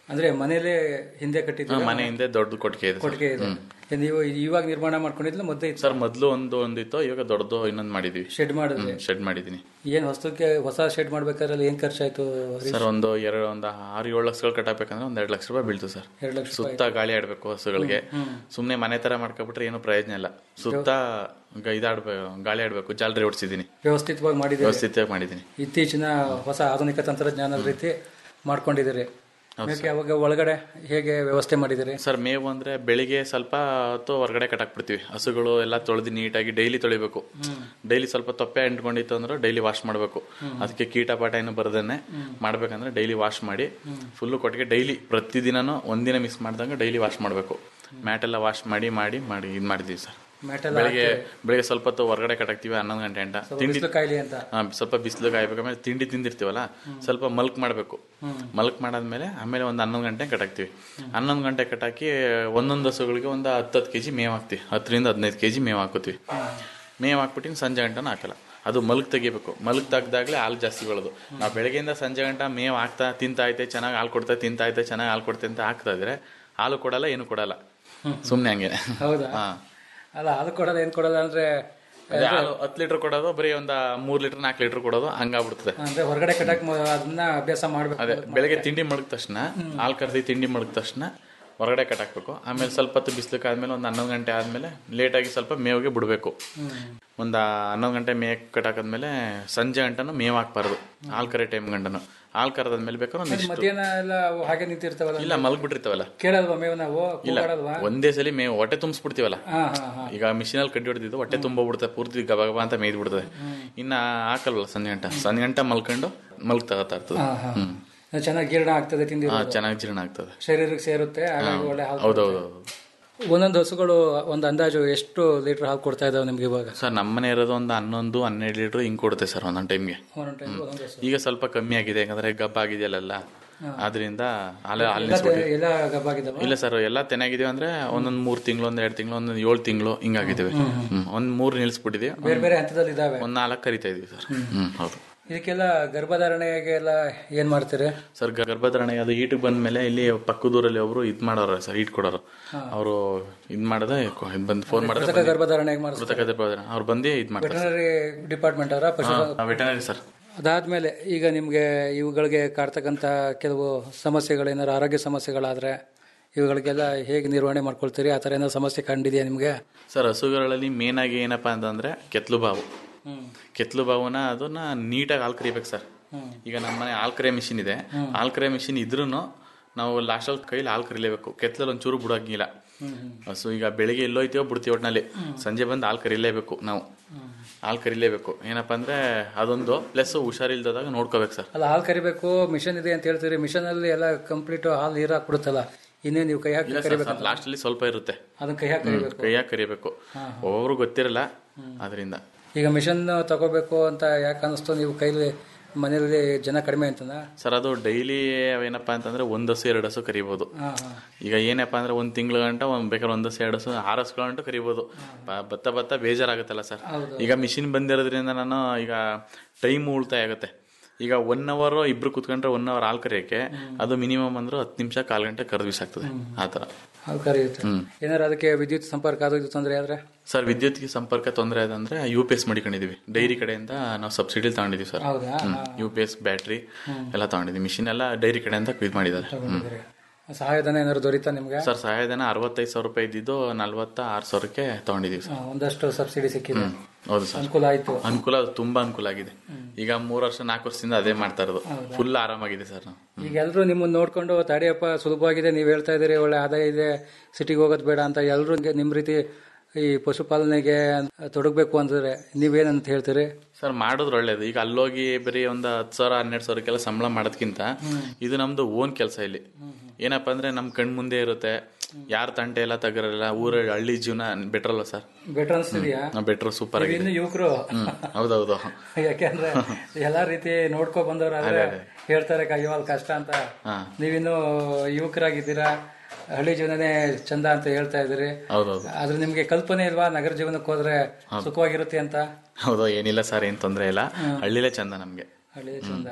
S10: ಅಂದ್ರೆ ಮನೇಲೆ ಹಿಂದೆ ಕಟ್ಟಿದ್ದೀರಾ
S11: ಮನೆ ಹಿಂದೆ ದೊಡ್ಡ ಕೊಟ್ಟಿಗೆ ಇದೆ ಸರ್.
S10: ಕೊಟ್ಟಿಗೆ ಇದೆ
S11: ಹ್ಮ್.
S10: ಏ, ನೀವು ಇವಾಗ ನಿರ್ಮಾಣ ಮಾಡ್ಕೊಂಡಿದ್ಲ ಮೊದಲೇ ಇತ್ತು
S11: ಸರ್ ಮೊದಲು ಒಂದು ಒಂದಿತ್ತು ಇವಾಗ ದೊಡ್ಡದು ಇನ್ನೊಂದು ಮಾಡಿದೀವಿ
S10: ಶೆಡ್ ಮಾಡಿದ್ರಿ
S11: ಶೆಡ್ ಮಾಡಿದೀನಿ
S10: ಏನ್ ಹೊಸದಕ್ಕೆ ಹೊಸ ಶೆಡ್ ಮಾಡ್ಬೇಕಾದ್ರೆ ಅಲ್ಲಿ ಏನ್ ಖರ್ಚಾಯ್ತು ಹರೀಶ್?
S11: ಸರ್ ಒಂದು ಎರಡು ಒಂದು ಆರು ಏಳು ಲಕ್ಷಗಳು ಕಟ್ಟಬೇಕಂದ್ರೆ ಒಂದ್ ಎರಡು ಲಕ್ಷ ರೂಪಾಯಿ ಬೀಳ್ತು ಸರ್
S10: ಎರಡು ಲಕ್ಷ
S11: ಸುತ್ತ ಗಾಳಿ ಆಡ್ಬೇಕು ಹಸುಗಳಿಗೆ
S10: ಹ್ಮ್, ಹ್ಮ್.
S11: ಸುಮ್ನೆ ಮನೆ ತರ ಮಾಡ್ಕೊಬಿಟ್ರೆ ಏನು ಪ್ರಯೋಜನ ಇಲ್ಲ ಸುತ್ತ ಗ- ಇದಾಡ್ಬೇಕು ಗಾಳಿ ಆಡ್ಬೇಕು ಜಾಲರಿ ಓಡಿಸಿದೀನಿ
S10: ವ್ಯವಸ್ಥಿತವಾಗಿ ಮಾಡಿದ್ದೀರಿ
S11: ವ್ಯವಸ್ಥಿತವಾಗಿ ಮಾಡಿದೀನಿ
S10: ಇತ್ತೀಚಿನ ಹೊಸ ಆಧುನಿಕ ತಂತ್ರಜ್ಞಾನದ ರೀತಿ ಮಾಡ್ಕೊಂಡಿದ್ದೀರಿ ಮೇಕೆ ಅವಾಗ ಒಳಗಡೆ ಹೇಗೆ ವ್ಯವಸ್ಥೆ ಮಾಡಿದ್ದೀರಿ
S11: ಸರ್ ಮೇವು ಅಂದ್ರೆ ಬೆಳಿಗ್ಗೆ ಸ್ವಲ್ಪ ಹೊತ್ತು ಹೊರಗಡೆ ಕಟ್ಟಾಕ್ಬಿಡ್ತೀವಿ ಹಸುಗಳು ಎಲ್ಲ ತೊಳೆದು ನೀಟಾಗಿ ಡೈಲಿ ತೊಳಿಬೇಕು ಡೈಲಿ ಸ್ವಲ್ಪ ತೊಪ್ಪೆ ಅಂಟ್ಕೊಂಡಿತ್ತು ಅಂದ್ರೆ ಡೈಲಿ ವಾಶ್ ಮಾಡಬೇಕು ಅದಕ್ಕೆ ಕೀಟ ಪಾಠ ಏನು ಬರ್ದೇನೆ ಮಾಡ್ಬೇಕಂದ್ರೆ ಡೈಲಿ ವಾಶ್ ಮಾಡಿ ಫುಲ್ಲು ಕೊಟ್ಟಿಗೆ ಡೈಲಿ ಪ್ರತಿದಿನನೂ ಒಂದಿನ ಮಿಸ್ ಮಾಡ್ದಂಗೆ ಡೈಲಿ ವಾಶ್ ಮಾಡಬೇಕು ಮ್ಯಾಟ್ ಎಲ್ಲ ವಾಶ್ ಮಾಡಿ ಮಾಡಿ ಮಾಡಿ ಇದು ಮಾಡಿದೀವಿ ಸರ್
S10: ಮ್ಯಾಟ್ ಎಲ್ಲ
S11: ಬೆಳಿಗ್ಗೆ ಬೆಳಿಗ್ಗೆ ಸ್ವಲ್ಪ ಹೊತ್ತು ಹೊರಗಡೆ ಕಟ್ಟಾಕ್ತಿವಿ ಹನ್ನೊಂದು ಗಂಟೆ ಅಂತ
S10: ಸ್ವಲ್ಪ
S11: ತಿಂಡಿ
S10: ಬಿಸಿಲು ಕಾಯ್ಲಿ ಅಂತ.
S11: ಹಾ, ಸ್ವಲ್ಪ ಬಿಸಿಲು ಕಾಯ್ಬೇಕು ಆಮೇಲೆ ತಿಂಡಿ ತಿಂದಿರ್ತೀವಲ್ಲ ಸ್ವಲ್ಪ ಮಲ್ಕ್ ಮಾಡಬೇಕು ಮಲ್ಕ್ ಮಾಡಾದ್ಮೇಲೆ ಆಮೇಲೆ ಒಂದು ಹನ್ನೊಂದು ಗಂಟೆ ಕಟ್ಟಾಕ್ತಿವಿ ಹನ್ನೊಂದು ಗಂಟೆ ಕಟ್ಟಾಕಿ ಒಂದೊಂದು ಹಸುಗಳಿಗೆ ಒಂದು ಹತ್ತು ಹತ್ತು ಕೆಜಿ ಮೇವು ಹಾಕ್ತಿವಿ ಹತ್ತರಿಂದ ಹದಿನೈದು ಕೆಜಿ ಮೇವು ಹಾಕೋತೀವಿ ಮೇವು ಹಾಕ್ಬಿಟ್ಟು ಇನ್ನು ಸಂಜೆ ಗಂಟನ ಹಾಕಲ್ಲ ಅದು ಮಲ್ಕ್ ತೆಗಿಬೇಕು ಮಲ್ಕ್ ತೆಗ್ದಾಗ್ಲೇ ಹಾಲು ಜಾಸ್ತಿ ಬೆಳೆದು ನಾವು ಬೆಳಗ್ಗೆಯಿಂದ ಸಂಜೆ ಗಂಟ ಮೇವು ಹಾಕ್ತಾ ತಿಂತಾ ಐತೆ ಚೆನ್ನಾಗಿ ಹಾಲು ಕೊಡ್ತಾ ತಿಂತಾ ಐತೆ ಚೆನ್ನಾಗಿ ಹಾಲು ಕೊಡ್ತೆ ಅಂತ ಹಾಕ್ತಾ ಇದ್ರೆ ಹಾಲು ಕೊಡಲ್ಲ ಏನು ಕೊಡಲ್ಲ ಸುಮ್ಮನೆ ಹಂಗೆ
S10: ಹೌದಾ
S11: ಹಾ
S10: ಅಲ್ಲ ಅದು ಕೊಡಲ್ಲ ಏನ್ ಕೊಡಲ್ಲ ಅಂದ್ರೆ
S11: ಅದೇ ಹಾಲು ಹತ್ತು ಲೀಟರ್ ಕೊಡೋದು ಬರೀ ಒಂದ ಮೂರ್ ಲೀಟರ್ ನಾಲ್ಕು ಲೀಟರ್ ಕೊಡೋದು ಹಂಗಾಗ್ಬಿಡ್ತದೆ
S10: ಅಂದ್ರೆ ಹೊರಗಡೆ ಕಟ್ಟಕ್ ಮೊ- ಅದನ್ನ ಅಭ್ಯಾಸ ಮಾಡ್ಬೇಕು
S11: ಅದೇ ಬೆಳಗ್ಗೆ ತಿಂಡಿ ಮಡಗ್ ತಕ್ಷಣ ಹಾಲು ಕರ್ದಿ ತಿಂಡಿ ಮಡಗ್ ತಕ್ಷಣ ಹೊರಗಡೆ ಕಟ್ಟಾಕ್ಬೇಕು ಆಮೇಲೆ ಸ್ವಲ್ಪ ಹೊತ್ತು ಬಿಸಿಲಕ್ಕೆ ಆದ್ಮೇಲೆ ಒಂದು ಹನ್ನೊಂದು ಗಂಟೆ ಆದ್ಮೇಲೆ ಲೇಟಾಗಿ ಸ್ವಲ್ಪ ಮೇವಿಗೆ ಬಿಡಬೇಕು ಒಂದು ಹನ್ನೊಂದು ಗಂಟೆ ಮೇವು ಕಟ್ಟಾಕದ್ಮೇಲೆ ಸಂಜೆ ಗಂಟನು ಮೇವು ಹಾಕ್ಬಾರ್ದು ಹಾಲು ಕರೆ ಟೈಮ್ ಗಂಟನು ಹಾಲು ಕರೆದಾದ್ಮೇಲೆ ಬೇಕಾದ್ರೆ
S10: ಮತ್ತೆ
S11: ಒಂದಿಷ್ಟು
S10: ಮಧ್ಯಾಹ್ನ ಎಲ್ಲ ಅವು ಹಾಗೆ ನಿಂತಿರ್ತಾವಲ್ಲ
S11: ಇಲ್ಲ ಮಲ್ಗ್ಬಿಟ್ಟಿರ್ತಾವಲ್ಲ
S10: ಕೇಳಲ್ವಾ ಮೇವು ನಾವು
S11: ಇಲ್ಲ
S10: ಕೂಗಾಡಲ್ವಾ
S11: ಒಂದೇ ಸಲ ಮೇವು ಹೊಟ್ಟೆ ತುಂಬಿಸ್ಬಿಡ್ತೀವಲ್ಲ
S10: ಹಾ ಹಾ ಹಾ
S11: ಈಗ ಮಿಷಿನಲ್ಲಿ ಕಡ್ಡಿ ಹೊಡೆದಿದ್ದು ಹೊಟ್ಟೆ ತುಂಬ ಬಿಡ್ತದೆ ಪೂರ್ತಿ ಗಬ ಗಬ ಅಂತ ಮೇಯ್ದು ಬಿಡ್ತದೆ ಇನ್ನ ಹಾಕಲ್ವಲ್ಲ ಸಂಜೆ ಗಂಟ ಸಂಜೆ ಗಂಟ ಮಲ್ಕೊಂಡು ಮಲ್ಕ್ ತಗೋತಾ ಇರ್ತದೆ
S10: ಹಾ, ಹಾ.
S11: ಹ್ಮ್
S10: ಚೆನ್ನಾಗಿ ಜೀರ್ಣ ಆಗ್ತದೆ ತಿಂದಿ
S11: ಹಾ ಚೆನ್ನಾಗಿ ಜೀರ್ಣ ಆಗ್ತದೆ
S10: ಶರೀರಕ್ಕೆ ಸೇರುತ್ತೆ ಹಾಗಾಗಿ ಒಳ್ಳೆ ಹಾಲು
S11: ಹೌದೌದು
S10: ಒಂದೊಂದು ಹಸುಗಳು ಒಂದು ಅಂದಾಜು ಎಷ್ಟು ಲೀಟರ್ ಹಾಲು ಕೊಡ್ತಾ ಇದಾವೆ ನಿಮ್ಗೆ ಇವಾಗ
S11: ಸರ್ ನಮ್ಮನೆ ಇರೋದು ಒಂದು ಹನ್ನೊಂದು ಹನ್ನೆರಡು ಲೀಟರ್ ಹಿಂಗ್ ಕೊಡುತ್ತೆ ಸರ್ ಒಂದೊಂದು ಟೈಮ್ಗೆ
S10: ಒಂದೊಂದು ಟೈಮ್ ಒಂದೊಂದು ಹಸು
S11: ಈಗ ಸ್ವಲ್ಪ ಕಮ್ಮಿ ಆಗಿದೆ ಯಾಕಂದ್ರೆ ಗಬ್ಬ ಆಗಿದೆಯಲ್ಲ ಆದ್ರಿಂದ ಹಾಲು ಹಾಲು
S10: ಎಲ್ಲ ತೆ- ಎಲ್ಲ ಗಬ್ಬಾಗಿದ್ದಾವ
S11: ಇಲ್ಲ ಸರ್ ಎಲ್ಲ ಚೆನ್ನಾಗಿದೀವಿ ಅಂದ್ರೆ ಒಂದೊಂದ್ ಮೂರ್ ತಿಂಗಳು ಒಂದ್ ಎರಡ್ ತಿಂಗಳು ಒಂದೊಂದ್ ಏಳು ತಿಂಗಳು ಹಿಂಗಾಗಿದ್ದೇವೆ ಹ್ಮ್ ಒಂದ್ ಮೂರ್ ನಿಲ್ಸ್ಬಿಟ್ಟಿದೀವಿ
S10: ಬೇರೆ ಬೇರೆ ಹಂತದಲ್ಲಿ ಇದಾವೆ
S11: ಒಂದ್ ನಾಲ್ಕು ಕರಿತಾ ಇದೀವಿ ಸರ್ ಹ್ಮ್ ಹೌದು
S10: ಇದಕ್ಕೆಲ್ಲ ಗರ್ಭಧಾರಣೆಗೆ ಎಲ್ಲ ಏನ್ ಮಾಡ್ತೀರಿ
S11: ಸರ್ ಗರ್ಭಧಾರಣೆ ಅದು ಈಟಿಗೆ ಬಂದ್ಮೇಲೆ ಇಲ್ಲಿ ಪಕ್ಕದೂರಲ್ಲಿ ಒಬ್ರು ಇದ್ ಮಾಡೋರು ಸರ್ ಈಟ್ ಕೊಡೋರು ಅವರು ಇದ್ ಮಾಡದೆ ಬಂದು ಫೋನ್
S10: ಕೃತಕ
S11: ಮಾಡಿದ್ರೆ
S10: ಗರ್ಭಧಾರಣೆಗೆ ಮಾಡಿಸ್ತಾರೆ
S11: ಕೃತಕ ಗರ್ಭಧಾರಣೆ ಅವ್ರು ಬಂದೇ ಇದ್ ಮಾಡ್ತಾರೆ
S10: ವೆಟನರಿ ಡಿಪಾರ್ಟ್ಮೆಂಟ್ ಅವರ ಪಶು
S11: ವೆಟನರಿ ಸರ್
S10: ಅದಾದ್ಮೇಲೆ ಈಗ ನಿಮ್ಗೆ ಇವುಗಳಿಗೆ ಕಾಡ್ತಕ್ಕಂಥ ಕೆಲವು ಸಮಸ್ಯೆಗಳೇನಾದ್ರು ಆರೋಗ್ಯ ಸಮಸ್ಯೆಗಳಾದ್ರೆ ಇವುಗಳಿಗೆಲ್ಲ ಹೇಗೆ ನಿರ್ವಹಣೆ ಮಾಡ್ಕೊಳ್ತೀರಿ ಆ ಥರ ಏನಾದ್ರು ಸಮಸ್ಯೆ ಕಂಡಿದೆಯಾ ನಿಮ್ಗೆ
S11: ಸರ್ ಹಸುಗಳಲ್ಲಿ ಮೇನ್ ಆಗಿ ಏನಪ್ಪಾ ಅಂತಂದ್ರೆ ಕೆತ್ಲು ಬಾವು ಕೆತ್ಲು ಬಾವುನ ಅದನ್ನ ನೀಟಾಗಿ ಹಾಲು ಕರಿಬೇಕು ಸರ್ ಈಗ ನಮ್ಮ ಮನೆ ಹಾಲು ಕರಿಯೋ ಮಿಷಿನ್ ಇದೆ ಹಾಲು ಕರಿಯೋ ಮಿಷಿನ್ ಇದ್ರೂ ನಾವು ಲಾಸ್ಟಲ್ಲಿ ಕೈಲಿ ಹಾಲು ಕರಿಲೇಬೇಕು ಕೆತ್ತಲಲ್ಲಿ ಒಂಚೂರು ಬಿಡೋಂಗಿಲ್ಲ ಹಸು ಈಗ ಬೆಳಿಗ್ಗೆ ಎಲ್ಲೋಯ್ತೀವೋ ಬಿಡ್ತೀವಿ ಒಟ್ಟಿನಲ್ಲಿ ಸಂಜೆ ಬಂದು ಹಾಲು ಕರಿಲೇಬೇಕು ನಾವು ಹಾಲು ಕರಿಲೇಬೇಕು ಏನಪ್ಪಾ ಅಂದ್ರೆ ಅದೊಂದು ಪ್ಲಸ್ ಹುಷಾರಿಲ್ದಾಗ ನೋಡ್ಕೋಬೇಕು ಸರ್
S10: ಅಲ್ಲ ಹಾಲು ಕರಿಬೇಕು ಮಿಷನ್ ಇದೆ ಅಂತ ಹೇಳ್ತೀರಿ ಮಿಷನ್ ಅಲ್ಲಿ ಎಲ್ಲ ಕಂಪ್ಲೀಟ್ ಹಾಲು ನೀರು ಹಾಕ್ಬಿಡುತ್ತಲ್ಲ ಇನ್ನೇ ನೀವು ಕೈ ಹಾಕಿ ಕರಿಬೇಕು
S11: ಲಾಸ್ಟ್ ಅಲ್ಲಿ ಸ್ವಲ್ಪ ಇರುತ್ತೆ
S10: ಅದನ್ನ ಕೈ ಹಾಕಿ ಕರಿಬೇಕು
S11: ಕೈಯಾಗಿ ಕರಿಬೇಕು ಒಬ್ಬರು ಗೊತ್ತಿರಲ್ಲ ಅದರಿಂದ
S10: ಈಗ ಮಿಷನ್ ತಗೋಬೇಕು ಅಂತ ಯಾಕೆ ಅನಿಸ್ತು ನೀವು ಕೈಲಿ ಮನೆಯಲ್ಲಿ ಜನ ಕಡಿಮೆ ಅಂತನಾ
S11: ಸರ್ ಅದು ಡೈಲಿ ಏನಪ್ಪಾ ಅಂತಂದ್ರೆ ಒಂದ್ ಹಸು ಎರಡು ಹಸು ಕರಿಬಹುದು
S10: ಹಾ ಹಾ
S11: ಈಗ ಏನಪ್ಪಾ ಅಂದ್ರೆ ಒಂದ್ ತಿಂಗಳ ಗಂಟ ಒಂದ್ ಬೇಕಾದ್ರೆ ಒಂದ್ ಹಸು ಎರಡು ಹಸು ಆರು ಹಸುಗಳ ಗಂಟ ಕರಿಬಹುದು ಬ- ಬತ್ತ ಬತ್ತ ಬೇಜಾರಾಗುತ್ತಲ್ಲ ಸರ್ ಈಗ ಮಿಷಿನ್ ಬಂದಿರೋದ್ರಿಂದ ನಾನು ಈಗ ಟೈಮ್ ಉಳಿತಾಯ ಆಗುತ್ತೆ ಈಗ ಒನ್ ಅವರ್ ಇಬ್ರು ಕುತ್ಕೊಂಡ್ರೆ ಒನ್ ಅವರ್ ಹಾಲ್ ಕರಿಯಕ್ಕೆ ಅದು ಮಿನಿಮಮ್ ಅಂದ್ರೆ ಹತ್ತು ನಿಮಿಷ ಕಾಲ್ ಗಂಟೆ ಕರೆದು ಬಿಸಾಕ್ತದೆ ಆ ತರ
S10: ಹಾಲು ಕರಿಯುತ್ತೆ
S11: ಹ್ಮ್
S10: ಏನಾರು ಅದಕ್ಕೆ ವಿದ್ಯುತ್ ಸಂಪರ್ಕ ಅದು ಇದು ತೊಂದರೆ ಆದ್ರೆ
S11: ಸರ್ ವಿದ್ಯುತ್ಗೆ ಸಂಪರ್ಕ ತೊಂದರೆ ಆದಂದ್ರೆ ಯು ಪಿ ಎಸ್ ಮಾಡಿಕೊಂಡಿದೀವಿ ಡೈರಿ ಕಡೆಯಿಂದ ನಾವು ಸಬ್ಸಿಡಿ ತಗೊಂಡಿದೀವಿ ಸರ್
S10: ಹೌದಾ
S11: ಯು ಪಿ ಎಸ್ ಬ್ಯಾಟ್ರಿ ಎಲ್ಲ ತಗೊಂಡಿದ್ದೀವಿ ಮಿಷಿನ್ ಎಲ್ಲ ಡೈರಿ ಕಡೆಯಿಂದ ಇದು ಮಾಡಿದ್ದಾರೆ ಹ್ಮ್.
S10: ತಗೊಂಡಿದ್ದೀರಿ. ಸಹಾಯಧನ ಏನಾದ್ರು ದೊರೀತಾ ನಿಮ್ಗೆ
S11: ಸರ್ ಸಹಾಯಧನ ಅರವತ್ತೈದು ಸಾವಿರ ರೂಪಾಯಿ ಇದ್ದಿದ್ದು ನಲ್ವತ್ತ ಆರು ಸಾವಿರಕ್ಕೆ ತಗೊಂಡಿದೀವಿ ಸರ್
S10: ಹಾ, ಒಂದಷ್ಟು ಸಬ್ಸಿಡಿ ಸಿಕ್ಕಿದೆ
S11: ಹೌದು ಸರ್
S10: ಅನುಕೂಲ ಆಯ್ತು
S11: ಅನುಕೂಲ ತುಂಬಾ ಅನುಕೂಲ ಆಗಿದೆ ಈಗ ಮೂರ್ ವರ್ಷ ನಾಲ್ಕು ವರ್ಷದಿಂದ ಅದೇ ಮಾಡ್ತಾ ಇರೋದು ಫುಲ್ ಆರಾಮಾಗಿದೆ ಸರ್ ನಾವು
S10: ಈಗ ಎಲ್ರು ನಿಮ್ಮನ್ನ ನೋಡ್ಕೊಂಡು ತಡಿಯಪ್ಪ ಸುಲಭವಾಗಿದೆ ನೀವು ಹೇಳ್ತಾ ಇದ್ದೀರಿ ಒಳ್ಳೆ ಆದಾಯ ಇದೆ ಸಿಟಿಗೆ ಹೋಗೋದು ಬೇಡ ಅಂತ ಎಲ್ರು ನಿಮ್ ರೀತಿ ಈ ಪಶುಪಾಲನೆಗೆ ತೊಡಗಬೇಕು ಅಂತಂದ್ರೆ ನೀವೇನಂತ ಹೇಳ್ತೀರಿ
S11: ಸರ್ ಮಾಡೋದು ಒಳ್ಳೇದು ಈಗ ಅಲ್ಲೋಗಿ ಬರೀ ಒಂದು ಹತ್ತು ಸಾವಿರ ಹನ್ನೆರಡು ಸಾವಿರಕ್ಕೆಲ್ಲ ಸಂಬಳ ಮಾಡೋದಕ್ಕಿಂತ ಇದು ನಮ್ದು ಓನ್ ಕೆಲಸ ಇಲ್ಲಿ ಏನಪ್ಪಾ ಅಂದ್ರೆ ನಮ್ ಕಣ್ ಮುಂದೆ ಇರುತ್ತೆ ಯಾರ ತಂಟೆ ಎಲ್ಲ ತಗರಲ್ಲ ಊರ ಹಳ್ಳಿ ಜೀವನ ಬೆಟರ್ ಅಲ್ವಾ ಸರ್
S10: ಬೆಟರ್ ಅನ್ಸ್ತಿದ್ಯಾ
S11: ಬೆಟರ್ ಸೂಪರ್ ಆಗಿದೆ
S10: ಇನ್ನು ಯುವಕರು
S11: ಹ್ಮ್ ಹೌದೌದು
S10: ಯಾಕೆಂದ್ರೆ ಎಲ್ಲಾ ರೀತಿ ನೋಡ್ಕೊ ಬಂದವರಾದ್ರೆ ಹೇಳ್ತಾರೆ ಅಯ್ಯೋ ಅಲ್ಲಿ ಕಷ್ಟ ಅಂತ
S11: ಹಾ
S10: ನೀವಿನ್ನು ಯುವಕರಾಗಿದ್ದೀರಾ ಹಳ್ಳಿ ಜೀವನನೇ ಚಂದ ಅಂತ ಹೇಳ್ತಾ ಇದ್ದೀರಿ
S11: ಹೌದೌದು
S10: ಆದ್ರೆ ನಿಮ್ಗೆ ಕಲ್ಪನೆ ಇಲ್ವಾ ನಗರ ಜೀವನಕ್ಕೆ ಹೋದ್ರೆ ಸುಖವಾಗಿರುತ್ತೆ ಅಂತ
S11: ಹೌದು ಏನಿಲ್ಲ ಸರ್ ಏನ್ ತೊಂದ್ರೆ ಇಲ್ಲ ಹಳ್ಳಿಲೇ ಚಂದ ನಮ್ಗೆ
S10: ಹಳ್ಳಿ ಚಂದ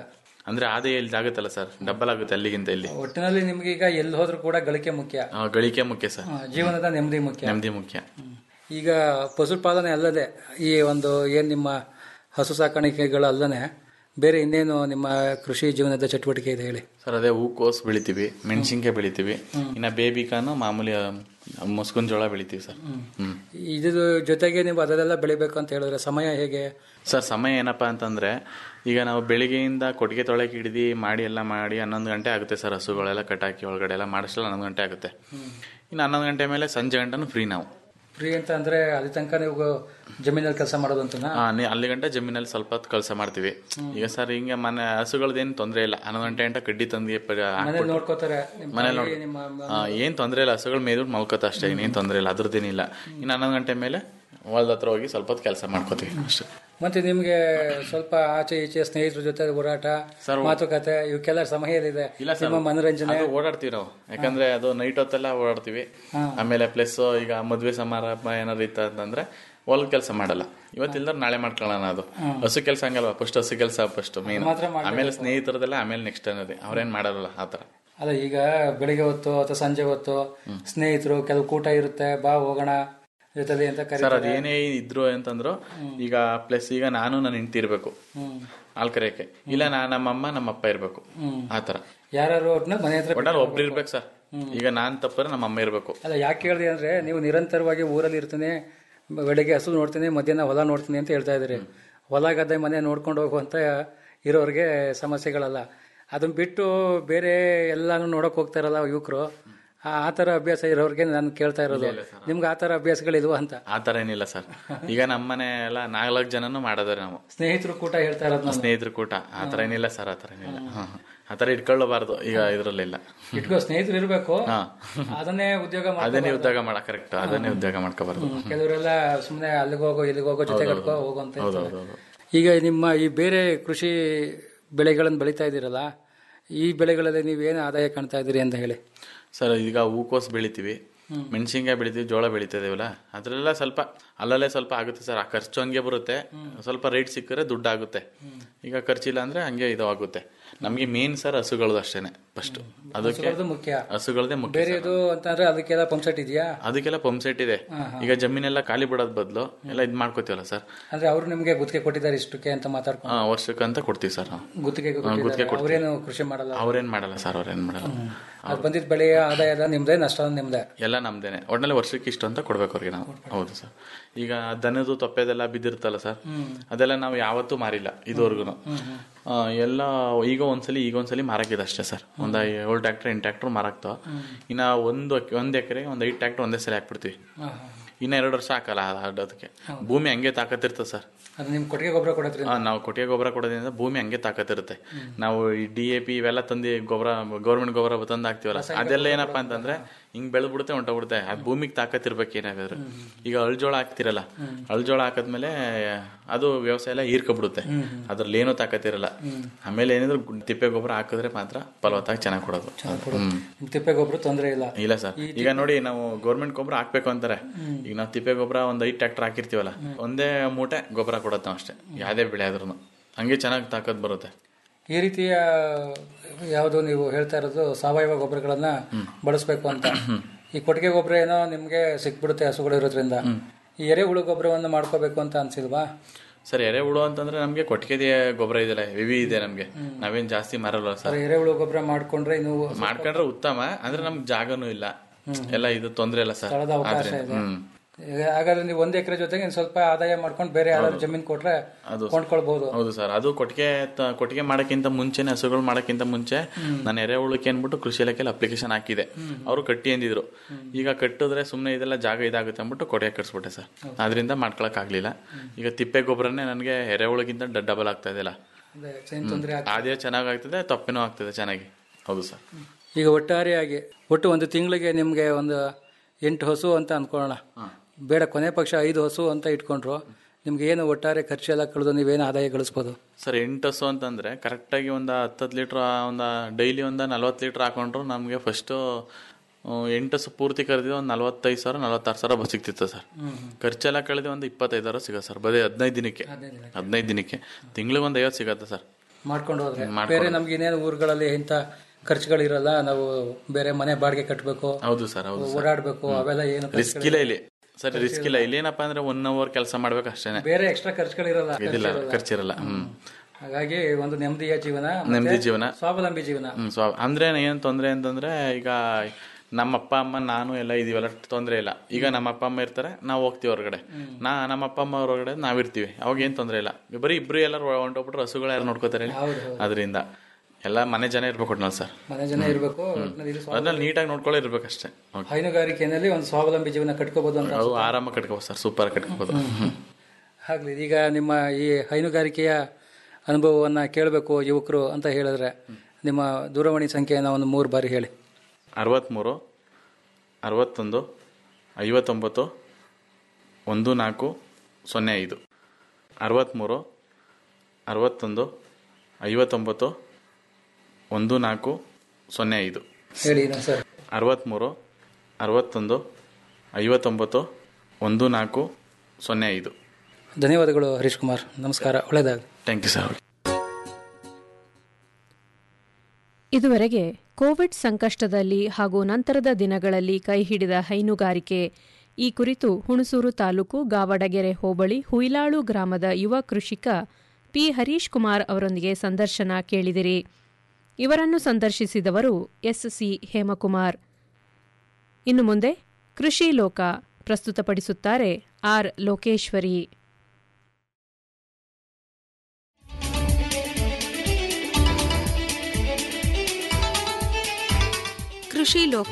S11: ಅಂದ್ರೆ ಆದಾಯ ಇಲ್ಲಿ ಆಗುತ್ತಲ್ಲ ಸರ್ ಡಬಲ್ ಆಗುತ್ತೆ ಅಲ್ಲಿಗಿಂತ ಇಲ್ಲಿ
S10: ಒಟ್ಟಿನಲ್ಲಿ ನಿಮ್ಗೆ ಈಗ ಎಲ್ಲಿ ಹೋದ್ರೂ ಕೂಡ ಗಳಿಕೆ ಮುಖ್ಯ
S11: ಆ, ಗಳಿಕೆ ಮುಖ್ಯ ಸರ್
S10: ಆ, ಜೀವನದ ನೆಮ್ಮದಿ ಮುಖ್ಯ
S11: ನೆಮ್ಮದಿ ಮುಖ್ಯ
S10: ಈಗ ಪಶುಪಾಲನೆ ಅಲ್ಲದೆ ಈ ಒಂದು ಏನ್ ನಿಮ್ಮ ಹಸು ಸಾಕಾಣಿಕೆಗಳಲ್ಲದೆ ಬೇರೆ ಇನ್ನೇನು ನಿಮ್ಮ ಕೃಷಿ ಜೀವನದ ಚಟುವಟಿಕೆ ಇದೆ ಹೇಳಿ
S11: ಸರ್ ಅದೇ ಹೂಕೋಸು ಬೆಳಿತೀವಿ ಮೆಣಸಿನ್ಕಾಯಿ ಬೆಳಿತೀವಿ ಇನ್ನ ಬೇಬಿಕಾನು ಮಾಮೂಲಿ ಮುಸ್ಕುನ್ ಜೋಳ ಬೆಳಿತೀವಿ ಸರ್ ಹ್ಮ್
S10: ಇದ್ರ ಜೊತೆಗೆ ನೀವು ಅದನ್ನೆಲ್ಲ ಬೆಳಿಬೇಕು ಅಂತ ಹೇಳಿದ್ರೆ ಸಮಯ ಹೇಗೆ
S11: ಸರ್ ಸಮಯ ಏನಪ್ಪಾ ಅಂತಂದ್ರೆ ಈಗ ನಾವು ಬೆಳಿಗ್ಗೆಯಿಂದ ಕೊಟ್ಟಿಗೆ ತೊಳೆಗೆ ಹಿಡಿದು ಮಾಡಿ ಎಲ್ಲ ಮಾಡಿ ಹನ್ನೊಂದು ಗಂಟೆ ಆಗುತ್ತೆ ಸರ್ ಹಸುಗಳೆಲ್ಲ ಕಟಾಕಿ ಒಳಗಡೆ ಎಲ್ಲ ಮಾಡಿಸಲ್ಲ ಹನ್ನೊಂದು ಗಂಟೆ ಆಗುತ್ತೆ ಇನ್ನು ಹನ್ನೊಂದು ಗಂಟೆ ಮೇಲೆ ಸಂಜೆ ಗಂಟನು ಫ್ರೀ ನಾವು
S10: ಫ್ರೀ ಅಂತ ಅಂದ್ರೆ ಅಲ್ಲಿ ತನಕ ನೀವು ಜಮೀನಲ್ಲಿ ಕೆಲಸ ಮಾಡೋದು ಅಂತನಾ
S11: ಆ, ನೀ- ಅಲ್ಲಿ ಗಂಟೆ ಜಮೀನಲ್ಲಿ ಸ್ವಲ್ಪ ಹೊತ್ತು ಕೆಲಸ ಮಾಡ್ತೀವಿ ಈಗ ಸರ್ ಹಿಂಗೆ ಮನೆ ಹಸುಗಳದ್ದೇನು ತೊಂದರೆ ಇಲ್ಲ ಹನ್ನೊಂದು ಗಂಟೆ ಗಂಟೆ ಕಡ್ಡಿ ತಂದು
S10: ಮನೇಲಿ ನೋಡ್ಕೋತಾರೆ ನಿಮ್ಮ
S11: ಮನೇಲಿ
S10: ತಾಯಿ,
S11: ನೋಡ್
S10: ನಿಮ್ಮ
S11: ಆ, ಏನ್ ತೊಂದರೆ ಇಲ್ಲ ಹಸುಗಳು ಮೇಯ್ದು ಮಲ್ಕೋತ ಅಷ್ಟೇ ಇನ್ನೇನು ತೊಂದರೆ ಇಲ್ಲ ಅದ್ರದ್ದೇನಿಲ್ಲ ಇನ್ನು ಹನ್ನೊಂದು ಗಂಟೆ ಮೇಲೆ ಹೊಲ್ದ ಹತ್ರ ಹೋಗಿ ಸ್ವಲ್ಪ ಹೊತ್ತು ಕೆಲಸ ಮಾಡ್ಕೋತೀವಿ ಅಷ್ಟೇ
S10: ಮತ್ತೆ ನಿಮ್ಗೆ ಸ್ವಲ್ಪ ಆಚೆ ಈಚೆ ಸ್ನೇಹಿತರ ಜೊತೆ ಹೋರಾಟ
S11: ಸರ್,
S10: ಮಾತುಕತೆ ಇವಕ್ಕೆಲ್ಲ ಸಮಯ ಇದೆ
S11: ಇಲ್ಲ ಸರ್
S10: ನಿಮ್ಮ ಮನೋರಂಜನೆ
S11: ಅದು ಓಡಾಡ್ತೀವಿ ನಾವು ಯಾಕಂದ್ರೆ ಅದು ನೈಟ್ ಹೊತ್ತೆಲ್ಲ ಓಡಾಡ್ತೀವಿ
S10: ಹಾ.
S11: ಆಮೇಲೆ ಪ್ಲಸ್ ಈಗ ಮದ್ವೆ ಸಮಾರಂಭ ಏನಾದ್ರು ಇತ್ತ ಅಂತಂದ್ರೆ ಹೊಲ ಕೆಲಸ ಮಾಡಲ್ಲ ಇವತ್ತಿಲ್ದ ನಾಳೆ ಮಾಡ್ಕೊಳ್ಳೋಣ ಅದು ಹಸು ಕೆಲಸ ಹಂಗಲ್ವಾ ಫಸ್ಟ್ ಹಸು ಕೆಲಸ ಫಸ್ಟ್ ಮೇನ್
S10: ಮಾತ್ರ ಮಾಡ್ಬೇಕು.
S11: ಆಮೇಲೆ ಸ್ನೇಹಿತರದೆಲ್ಲ ಆಮೇಲೆ ನೆಕ್ಸ್ಟ್ ಅನ್ನೋದೇ ಅವ್ರೇನ್ ಮಾಡಲ್ಲ ಆತರ
S10: ಅಲ್ಲ ಈಗ ಬೆಳಿಗ್ಗೆ ಹೊತ್ತು ಅಥವಾ ಸಂಜೆ ಹೊತ್ತು ಸ್ನೇಹಿತರು ಕೆಲವು ಕೂಟ ಇರುತ್ತೆ ಬಾ ಹೋಗೋಣ ಜೊತೆಲಿ ಅಂತ
S11: ಸರ್
S10: ಕರೀತಾರೆ
S11: ಅದೇನೇ ಇದ್ರು ಅಂತಂದ್ರು ಈಗ ಪ್ಲಸ್ ಈಗ ನಾನು ನನ್ನ ಹೆಂಡತಿ ಇರ್ಬೇಕು
S10: ಹ್ಮ್.
S11: ಹಾಲ್ ಕರೆಯಕ್ಕೆ ಇಲ್ಲ ನಾ ನಮ್ಮಮ್ಮ ನಮ್ಮಪ್ಪ ಇರ್ಬೇಕು
S10: ಹ್ಮ್.
S11: ಆತರ
S10: ಯಾರು ಒಟ್ನಲ್ಲಿ ಮನೆ ಹತ್ರ
S11: ಒಟ್ನಲ್ಲಿ ಒಬ್ರು ಇರ್ಬೇಕು ಸರ್ ಈಗ ನಾನ್ ತಪ್ಪರೆ ನಮ್ಮ ಅಮ್ಮ ಇರ್ಬೇಕು
S10: ಅಲ್ಲ ಯಾಕೆ ಹೇಳಿದೆ ಅಂದ್ರೆ ನೀವು ನಿರಂತರವಾಗಿ ಊರಲ್ಲಿ ಇರ್ತೀನಿ ಬೆಳಗ್ಗೆ ಹಸು ನೋಡ್ತೀನಿ ಮಧ್ಯಾಹ್ನ ಹೊಲ ನೋಡ್ತೀನಿ ಅಂತ ಹೇಳ್ತಾ ಇದ್ದೀರಿ ಹೊಲ ಗದ್ದೆ ಮನೆ ನೋಡ್ಕೊಂಡು ಹೋಗುವಂತ ಇರೋರಿಗೆ ಸಮಸ್ಯೆಗಳಲ್ಲ ಅದನ್ನ ಬಿಟ್ಟು ಬೇರೆ ಎಲ್ಲಾನು ನೋಡಕ್ ಹೋಗ್ತಾರಲ್ಲ ಯುವಕರು ಆ ಆ ಥರ ಅಭ್ಯಾಸ ಇರೋರಿಗೆ ನಾನು ಕೇಳ್ತಾ ಇರೋದು ನಿಮ್ಗೆ ಆ ಥರ ಅಭ್ಯಾಸಗಳಿಲ್ವಾ ಅಂತ
S11: ಆತರ ಏನಿಲ್ಲ ಸರ್ ಈಗ ನಮ್ಮನೆ ಎಲ್ಲ ನಾಲ್ಕು ಜನನು ಮಾಡೋದಾರೆ ನಾವು
S10: ಸ್ನೇಹಿತರು ಕೂಟ ಹೇಳ್ತಾ ಇರೋದು ನಾನು
S11: ಸ್ನೇಹಿತರ ಕೂಟ ಆತರ ಏನಿಲ್ಲ ಸರ್ ಆತರ ಏನಿಲ್ಲ ಹಾ, ಹಾ. ಆತರ ಇಟ್ಕೊಳ್ಳಬಾರ್ದು ಈಗ ಇದ್ರಲ್ಲಿಲ್ಲ
S10: ಇಟ್ಕೋ ಸ್ನೇಹಿತರು ಇರಬೇಕು
S11: ಹಾ
S10: ಅದನ್ನೇ ಉದ್ಯೋಗ
S11: ಅದನ್ನೇ
S10: ಮಾಡ್ಕೋಬಾರ್ದು.
S11: ಉದ್ಯೋಗ ಮಾಡ ಕರೆಕ್ಟ್ ಅದನ್ನೇ ಉದ್ಯೋಗ ಮಾಡ್ಕೋಬಾರ್ದು
S10: ಹ್ಮ್. ಕೆಲವರೆಲ್ಲ ಸುಮ್ಮನೆ ಅಲ್ಲಿಗೆ ಹೋಗೋ ಇಲ್ಲಿಗೆ ಹೋಗೋ ಜೊತೆ ಕಟ್ಕೋ ಹೋಗೋ ಅಂತ
S11: ಹೌದು
S10: ಇರ್ತಾರೆ.
S11: ಹೌದು ಹೌದು
S10: ಈಗ ನಿಮ್ಮ ಈ ಬೇರೆ ಕೃಷಿ ಬೆಳೆಗಳನ್ನು ಬೆಳೀತಾ ಇದ್ದೀರಲ್ಲ ಈ ಬೆಳೆಗಳಲ್ಲಿ ನೀವೇನು ಆದಾಯ ಕಾಣ್ತಾ ಇದ್ದೀರಿ ಅಂತ ಹೇಳಿ
S11: ಸರ್ ಈಗ ಹೂಕೋಸು ಬೆಳಿತೀವಿ ಮೆಣಸಿನ್ಕಾಯಿ ಬೆಳಿತೀವಿ ಜೋಳ ಬೆಳಿತಾ ಇದೀವಲ್ಲ ಅದ್ರೆಲ್ಲ ಸ್ವಲ್ಪ ಅಲ್ಲಲ್ಲೇ ಸ್ವಲ್ಪ ಆಗುತ್ತೆ ಸರ್ ಆ ಖರ್ಚು ಹಂಗೆ ಬರುತ್ತೆ ಸ್ವಲ್ಪ ರೇಟ್ ಸಿಕ್ಕರೆ ದುಡ್ಡು ಆಗುತ್ತೆ ಈಗ ಖರ್ಚಿಲ್ಲ ಅಂದ್ರೆ ಹಂಗೆ ಇದು ಆಗುತ್ತೆ ನಮ್ಗೆ ಮೇನ್ ಸರ್ ಹಸುಗಳದು ಅಷ್ಟೇನೆ ಫಸ್ಟ್ ಅದಕ್ಕೆ
S10: ಹಸುಗಳದ್ದು ಮುಖ್ಯ
S11: ಹಸುಗಳದೇ ಮುಖ್ಯ
S10: ಬೇರೆ
S11: ಸರ್.
S10: ಇದು ಅಂತಂದ್ರೆ ಅದಕ್ಕೆಲ್ಲ ಪಂಪ್ ಸೆಟ್ ಇದೆಯಾ
S11: ಅದಕ್ಕೆಲ್ಲ ಪಂಪ್ ಸೆಟ್ ಇದೆ ಈಗ ಜಮೀನೆಲ್ಲ ಖಾಲಿ ಬಿಡೋದ್ ಬದಲು ಎಲ್ಲ ಇದ್ ಮಾಡ್ಕೋತೀವಲ್ಲ ಸರ್
S10: ಅಂದ್ರೆ ಅವರು ನಿಮ್ಗೆ ಗುತ್ತಿಗೆ ಕೊಟ್ಟಿದ್ದಾರೆ ಇಷ್ಟಕ್ಕೆ ಅಂತ ಮಾತಾಡ್ಕೊಂಡು
S11: ಹಾ ವರ್ಷಕ್ಕಂತ ಕೊಡ್ತೀವಿ ಸರ್ ನಾವು
S10: ಗುತ್ತಿಗೆ
S11: ಹಾ, ಗುತ್ತಿಗೆ ಕೊಡ್ತೀವಿ
S10: ಅವರೇನು ಕೃಷಿ ಮಾಡಲ್ಲ
S11: ಅವ್ರೇನ್ ಮಾಡಲ್ಲ ಸರ್ ಅವ್ರೇನ್ ಮಾಡಲ್ಲ
S10: ಅದು ಬಂದಿದ್ದ ಬೆಳೆಯ ಆದಾಯ ಎಲ್ಲ ನಿಮ್ದೇ ನಷ್ಟ ನಿಮ್ದೇ
S11: ಎಲ್ಲ ನಮ್ದೇನೆ ಒಟ್ನಲ್ಲಿ ವರ್ಷಕ್ಕೆ ಇಷ್ಟು ಅಂತ ಕೊಡ್ಬೇಕು ಅವ್ರಿಗೆ ನಾವು ಹೌದು ಸರ್ ಈಗ ದನದು ತೊಪ್ಪೆದೆಲ್ಲ ಬಿದ್ದಿರುತ್ತಲ್ಲ ಸರ್ ಅದೆಲ್ಲ ನಾವು ಯಾವತ್ತೂ ಮಾರಿಲ್ಲ ಇದುವರೆಗೂ ಎಲ್ಲ ಈಗ ಒಂದ್ಸಲಿ ಈಗ ಒಂದ್ಸಲಿ ಮಾರಾಕಿದೆ ಅಷ್ಟೇ ಸರ್ ಒಂದ್ ಏಳು ಟ್ರ್ಯಾಕ್ಟರ್ ಎಂಟು ಟ್ರ್ಯಾಕ್ಟರ್ ಮಾರಾಕ್ತಾವ ಇನ್ನ ಒಂದು ಒಂದ್ ಎಕರೆಗೆ ಒಂದ್ ಐದು ಟ್ರ್ಯಾಕ್ಟರ್ ಒಂದೇ ಸಲ ಹಾಕ್ಬಿಡ್ತೀವಿ ಇನ್ನ ಎರಡು ವರ್ಷ ಹಾಕಲ್ಲ ಅದ್- ಅದಕ್ಕೆ ಭೂಮಿ ಹಂಗೆ ತಾಕತ್ತಿರ್ತದೆ ಸರ್
S10: ಅದು ನಿಮ್ ಕೊಟ್ಟಿಗೆ ಗೊಬ್ಬರ ಕೊಡೋದ್ರಿಂದ
S11: ಆ, ನಾವು ಕೊಟ್ಟಿಗೆ ಗೊಬ್ಬರ ಕೊಡೋದ್ರಿಂದ ಭೂಮಿ ಹಂಗೆ ತಾಕತ್ತಿರುತ್ತೆ ನಾವು ಈ ಡಿ ಎ ಪಿ ಇವೆಲ್ಲ ತಂದು ಗೊಬ್ಬರ ಗೌರ್ಮೆಂಟ್ ಗೊಬ್ಬರ ತಂದು ಹಾಕ್ತಿವಲ್ಲ ಅದೆಲ್ಲ ಏನಪ್ಪಾ ಅಂತಂದ್ರೆ ಹಿಂಗ್ ಬೆಳೆದ್ಬಿಡುತ್ತೆ ಹೊಂಟೋಗ್ಬಿಡುತ್ತೆ ಆ ಭೂಮಿಗೆ ತಾಕತ್ತಿರ್ಬೇಕು ಏನಾಗಾದ್ರೆ ಈಗ ಅಳ್ಜೋಳ ಹಾಕ್ತಿರಲ್ಲ ಅಳ್ಜೋಳ ಹಾಕದ್ಮೇಲೆ ಅದು ವ್ಯವಸಾಯ ಎಲ್ಲ ಹೀರ್ಕೊಬಿಡುತ್ತೆ ಅದ್ರಲ್ಲಿ ಏನೂ ತಾಕತ್ತಿರಲ್ಲ ಆಮೇಲೆ ಏನಿದ್ರು ಗು- ತಿಪ್ಪೆ ಗೊಬ್ಬರ ಹಾಕಿದ್ರೆ ಮಾತ್ರ ಫಲವತ್ತಾಗಿ ಚೆನ್ನಾಗಿ ಕೊಡೋದು ಹ್ಮ್
S10: ನಿಮ್ ತಿಪ್ಪೆ ಗೊಬ್ಬರ ತೊಂದರೆ ಇಲ್ಲ
S11: ಇಲ್ಲ ಸರ್ ಈಗ ನೋಡಿ ನಾವು ಗೌರ್ಮೆಂಟ್ ಗೊಬ್ಬರ ಹಾಕ್ಬೇಕು ಅಂತಾರೆ ಈಗ ನಾವು ತಿಪ್ಪೆ ಗೊಬ್ಬರ ಒಂದ್ ಐದ್ ಟ್ರ್ಯಾಕ್ಟರ್ ಹಾಕಿರ್ತೀವಲ್ಲ ಒಂದೇ ಮೂಟೆ ಗೊಬ್ಬರ ಕೊಡತ್ತೆ ನಾವು ಅಷ್ಟೇ ಯಾವ್ದೇ ಬೆಳೆ ಆದ್ರೂ ಹಂಗೆ ಚೆನ್ನಾಗಿ ತಾಕತ್ ಬರುತ್ತೆ
S10: ಈ ರೀತಿಯ ಯಾವುದು ನೀವು ಹೇಳ್ತಾ ಇರೋದು ಸಾವಯವ ಗೊಬ್ಬರಗಳನ್ನ ಬಳಸಬೇಕು ಅಂತ ಈ ಕೊಟ್ಟಿಗೆ ಗೊಬ್ಬರ ಏನೋ ನಿಮ್ಗೆ ಸಿಕ್ಬಿಡುತ್ತೆ ಹಸುಗಳು ಇರೋದ್ರಿಂದ ಈ ಎರೆಹುಳು ಗೊಬ್ಬರವನ್ನು ಮಾಡ್ಕೋಬೇಕು ಅಂತ ಅನ್ಸಿಲ್ವಾ
S11: ಸರ್ ಎರೆಹುಳು ಅಂತಂದ್ರೆ ನಮ್ಗೆ ಕೊಟ್ಟಿಗೆ ಗೊಬ್ಬರ ಇದೆಲ್ಲ ಹೆವಿ ಇದೆ ನಮ್ಗೆ ನಾವೇನ್ ಜಾಸ್ತಿ ಮಾರಲ್ಲ ಸರ್
S10: ಸರ್ ಎರೆಹುಳು ಗೊಬ್ಬರ ಮಾಡ್ಕೊಂಡ್ರೆ ನೀವು
S11: ಮಾಡ್ಕೊಂಡ್ರೆ ಉತ್ತಮ ಅಂದ್ರೆ ನಮ್ಗೆ ಜಾಗನೂ ಇಲ್ಲ ಎಲ್ಲ ಇದು ತೊಂದ್ರೆ ಇಲ್ಲ ಸರ್
S10: ಸ್ಥಳದ ಅವಕಾಶ
S11: ಆದ್ರೆ
S10: ಇದೆ.
S11: ಹ್ಮ್
S10: ಈಗ ಹಾಗಾದ್ರೆ ನೀವು ಒಂದ್ ಎಕರೆ ಜೊತೆಗೆ ಇನ್ನು ಸ್ವಲ್ಪ ಆದಾಯ ಮಾಡ್ಕೊಂಡು ಬೇರೆ ಯಾರಾದ್ರು ಜಮೀನ್ ಕೊಟ್ರೆ
S11: ಅದು
S10: ಕೊಂಡ್ಕೊಳ್ಬಹುದು
S11: ಹೌದು ಸರ್ ಅದು ಕೊಟ್ಟಿಗೆ ತ- ಕೊಟ್ಟಿಗೆ ಮಾಡಕ್ಕಿಂತ ಮುಂಚೆನೆ ಹಸುಗಳು ಮಾಡಕ್ಕಿಂತ ಮುಂಚೆ ನಾನು ಎರೆಹುಳಕ್ಕೆ ಅನ್ಬಿಟ್ಟು ಕೃಷಿ ಇಲಾಖೆಯಲ್ಲಿ ಅಪ್ಲಿಕೇಶನ್ ಹಾಕಿದೆ ಅವರು ಕಟ್ಟಿ ಅಂದಿದ್ರು ಈಗ ಕಟ್ಟಿದ್ರೆ ಸುಮ್ಮನೆ ಇದೆಲ್ಲ ಜಾಗ ಇದಾಗುತ್ತೆ ಅಂದ್ಬಿಟ್ಟು ಕೊಟ್ಟಿಗೆ ಕಟ್ಸ್ಬಿಟ್ಟೆ ಸರ್ ಅದರಿಂದ ಮಾಡ್ಕೊಳಕ್ ಆಗ್ಲಿಲ್ಲ ಈಗ ತಿಪ್ಪೆ ಗೊಬ್ಬರನೇ ನನಗೆ ಎರೆಹುಳಗಿಂತ ಡಬಲ್ ಆಗ್ತಾ ಇದೆಯಲ್ಲ
S10: ಅದೇ ಏನ್ ತೊಂದ್ರೆ ಆಗ್-
S11: ಅದೇ ಚೆನ್ನಾಗ್ ಆಗ್ತದೆ ತಪ್ಪೇನೂ ಆಗ್ತದೆ ಚೆನ್ನಾಗಿ ಹೌದು ಸರ್
S10: ಈಗ ಒಟ್ಟಾರೆಯಾಗಿ ಒಟ್ಟು ಒಂದು ತಿಂಗಳಿಗೆ ನಿಮ್ಗೆ ಒಂದು ಎಂಟು ಹಸು ಅಂತ ಅನ್ಕೊಳ್ಳೋಣ ಬೇಡ ಕೊನೆ ಪಕ್ಷ ಐದು ಹಸು ಅಂತ ಇಟ್ಕೊಂಡ್ರು ನಿಮ್ಗೆ ಏನು ಒಟ್ಟಾರೆ ಖರ್ಚೆಲ್ಲ ಕಳೆದು ನೀವೇನು ಆದಾಯ ಗಳಿಸ್ಬೋದು
S11: ಸರ್ ಎಂಟು ಹಸು ಅಂತಂದ್ರೆ ಕರೆಕ್ಟಾಗಿ ಒಂದು ಹತ್ತತ್ತು ಲೀಟ್ರ್ ಒಂದು ಡೈಲಿ ಒಂದು ನಲ್ವತ್ತು ಲೀಟ್ರ್ ಹಾಕೊಂಡ್ರು ನಮಗೆ ಫಸ್ಟು ಎಂಟು ಹಸು ಪೂರ್ತಿ ಕರೆದಿದ್ದು ಒಂದು ನಲ್ವತ್ತೈದು ಸಾವಿರ ನಲ್ವತ್ತಾರು ಸಾವಿರ ಬಸ್ ಸಿಗ್ತಿತ್ತು ಸರ್ ಖರ್ಚೆಲ್ಲ ಕಳೆದು ಒಂದು ಇಪ್ಪತ್ತೈದು ಸಾವಿರ ಸಿಗುತ್ತೆ ಸರ್ ಬರೀ ಹದಿನೈದು ದಿನಕ್ಕೆ ಹದಿನೈದು ದಿನಕ್ಕೆ ತಿಂಗಳಿಗೆ ಒಂದು ಐವತ್ತು ಸಿಗತ್ತೆ ಸರ್
S10: ಮಾಡ್ಕೊಂಡು ಹೋದ್ರೆ
S11: ಮಾಡ್ಕೊಂಡು
S10: ಬೇರೆ ನಮ್ಗೆ ಇನ್ನೇನು ಊರುಗಳಲ್ಲಿ ಇಂಥ ಖರ್ಚುಗಳಿರಲ್ಲ ನಾವು ಬೇರೆ ಮನೆ ಬಾಡಿಗೆ ಕಟ್ಟಬೇಕು
S11: ಹೌದು ಸರ್ ಹೌದು ಸರ್.
S10: ಓಡಾಡ್ಬೇಕು ಅವೆಲ್ಲ ಏನು
S11: ರಿಸ್ಕ್ ಇಲ್ಲ ಇಲ್ಲಿ ಸರ್ ರಿಸ್ಕ್ ಇಲ್ಲ ಇಲ್ಲಿ ಏನಪ್ಪಾ ಅಂದ್ರೆ ಒನ್ ಅವರ್ ಕೆಲಸ ಮಾಡ್ಬೇಕು ಅಷ್ಟೇನೆ
S10: ಬೇರೆ ಎಕ್ಸ್ಟ್ರಾ ಖರ್ಚುಗಳಿರಲ್ಲ
S11: ಇದಿಲ್ಲ
S10: ಖರ್ಚಿರಲ್ಲ.
S11: ಖರ್ಚಿರಲ್ಲ ಹ್ಮ್
S10: ಹಾಗಾಗಿ ಒಂದು ನೆಮ್ಮದಿಯ ಜೀವನ ಮತ್ತೆ
S11: ನೆಮ್ಮದಿ ಜೀವನ
S10: ಸ್ವಾವಲಂಬಿ ಜೀವನ
S11: ಹ್ಮ್ ಸ್ವ ಅಂದ್ರೆ ಏನ್ ತೊಂದ್ರೆ ಅಂತಂದ್ರೆ ಈಗ ನಮ್ಮ ಅಪ್ಪ ಅಮ್ಮ ನಾನು ಎಲ್ಲ ಇದೀವಲ್ಲ ತೊಂದ್ರೆ ಇಲ್ಲ ಈಗ ನಮ್ಮ ಅಪ್ಪ ಅಮ್ಮ ಇರ್ತಾರೆ ನಾವು ಹೋಗ್ತೀವಿ ಹೊರಗಡೆ ನಾ ನಮ್ಮ ಅಪ್ಪ ಅಮ್ಮ ಹೊರಗಡೆ ನಾವಿರ್ತೀವಿ ಅವಾಗ ಏನ್ ತೊಂದ್ರೆ ಇಲ್ಲ ಬರೀ ಇಬ್ರು ಎಲ್ಲರೂ ಹೊಂಟೋಗ್ಬಿಟ್ರೆ ಹಸುಗಳು ಯಾರು ನೋಡ್ಕೋತಾರೆ ಹೇಳಿ?
S10: ಹೌದು, ಹೌದು.
S11: ಅದರಿಂದ ಎಲ್ಲ ಮನೆ ಜನ ಇರ್ಬೇಕು ಒಟ್ನಲ್ಲಿ ಸರ್
S10: ಮನೆ ಜನ ಇರಬೇಕು
S11: ಅದ್ರಲ್ಲಿ ನೀಟಾಗಿ ನೋಡ್ಕೊಳ್ಳೋ ಇರ್ಬೇಕಷ್ಟೇ ಓಕೆ
S10: ಹೈನುಗಾರಿಕೆಯಲ್ಲಿ ಒಂದು ಸ್ವಾವಲಂಬಿ ಜೀವನ ಕಟ್ಕೋಬಹುದು ಅಂತ
S11: ಅವು ಆರಾಮ ಕಟ್ಕೋಬೋದು ಸರ್ ಸೂಪರ್ ಕಟ್ಕೋಬೋದು ಹ್ಮ್.
S10: ಆಗ್ಲಿ ಈಗ ನಿಮ್ಮ ಈ ಹೈನುಗಾರಿಕೆಯ ಅನುಭವವನ್ನ ಕೇಳಬೇಕು ಯುವಕರು ಅಂತ ಹೇಳಿದ್ರೆ ನಿಮ್ಮ ದೂರವಾಣಿ ಸಂಖ್ಯೆಯನ್ನು ಒಂದು ಮೂರು ಬಾರಿ ಹೇಳಿ
S11: ಅರವತ್ತ್ಮೂರು ಅರವತ್ತೊಂದು ಐವತ್ತೊಂಬತ್ತು ಒಂದು ನಾಲ್ಕು ಸೊನ್ನೆ ಐದು ಅರವತ್ತ್ಮೂರು ಅರವತ್ತೊಂದು ಐವತ್ತೊಂಬತ್ತು ಒಂದು ನಾಲ್ಕು ಸೊನ್ನೆ ಐದು
S10: ಹೇಳಿ ಇನ್ನೊಂದು ಸರ್
S11: ಅರವತ್ತ್ಮೂರು ಅರವತ್ತೊಂದು ಐವತ್ತೊಂಬತ್ತು ಒಂದು ನಾಲ್ಕು ಸೊನ್ನೆ ಐದು
S10: ಧನ್ಯವಾದಗಳು ಹರೀಶ್ ಕುಮಾರ್ ನಮಸ್ಕಾರ ಒಳ್ಳೆಯದಾಗಲಿ
S11: ಥ್ಯಾಂಕ್ ಯು ಸರ್
S2: ಇದುವರೆಗೆ ಕೋವಿಡ್ ಸಂಕಷ್ಟದಲ್ಲಿ ಹಾಗೂ ನಂತರದ ದಿನಗಳಲ್ಲಿ ಕೈಹಿಡಿದ ಹೈನುಗಾರಿಕೆ ಈ ಕುರಿತು ಹುಣಸೂರು ತಾಲೂಕು ಗಾವಡಗೆರೆ ಹೋಬಳಿ ಹುಯಿಲಾಳು ಗ್ರಾಮದ ಯುವ ಕೃಷಿಕ ಪಿ ಹರೀಶ್ ಕುಮಾರ್ ಅವರೊಂದಿಗೆ ಸಂದರ್ಶನ ಕೇಳಿದಿರಿ ಇವರನ್ನು ಸಂದರ್ಶಿಸಿದವರು ಎಸ್ಸಿ ಹೇಮಕುಮಾರ್ ಇನ್ನು ಮುಂದೆ ಕೃಷಿ ಲೋಕ ಪ್ರಸ್ತುತಪಡಿಸುತ್ತಾರೆ ಆರ್ ಲೋಕೇಶ್ವರಿ
S12: ಕೃಷಿ ಲೋಕ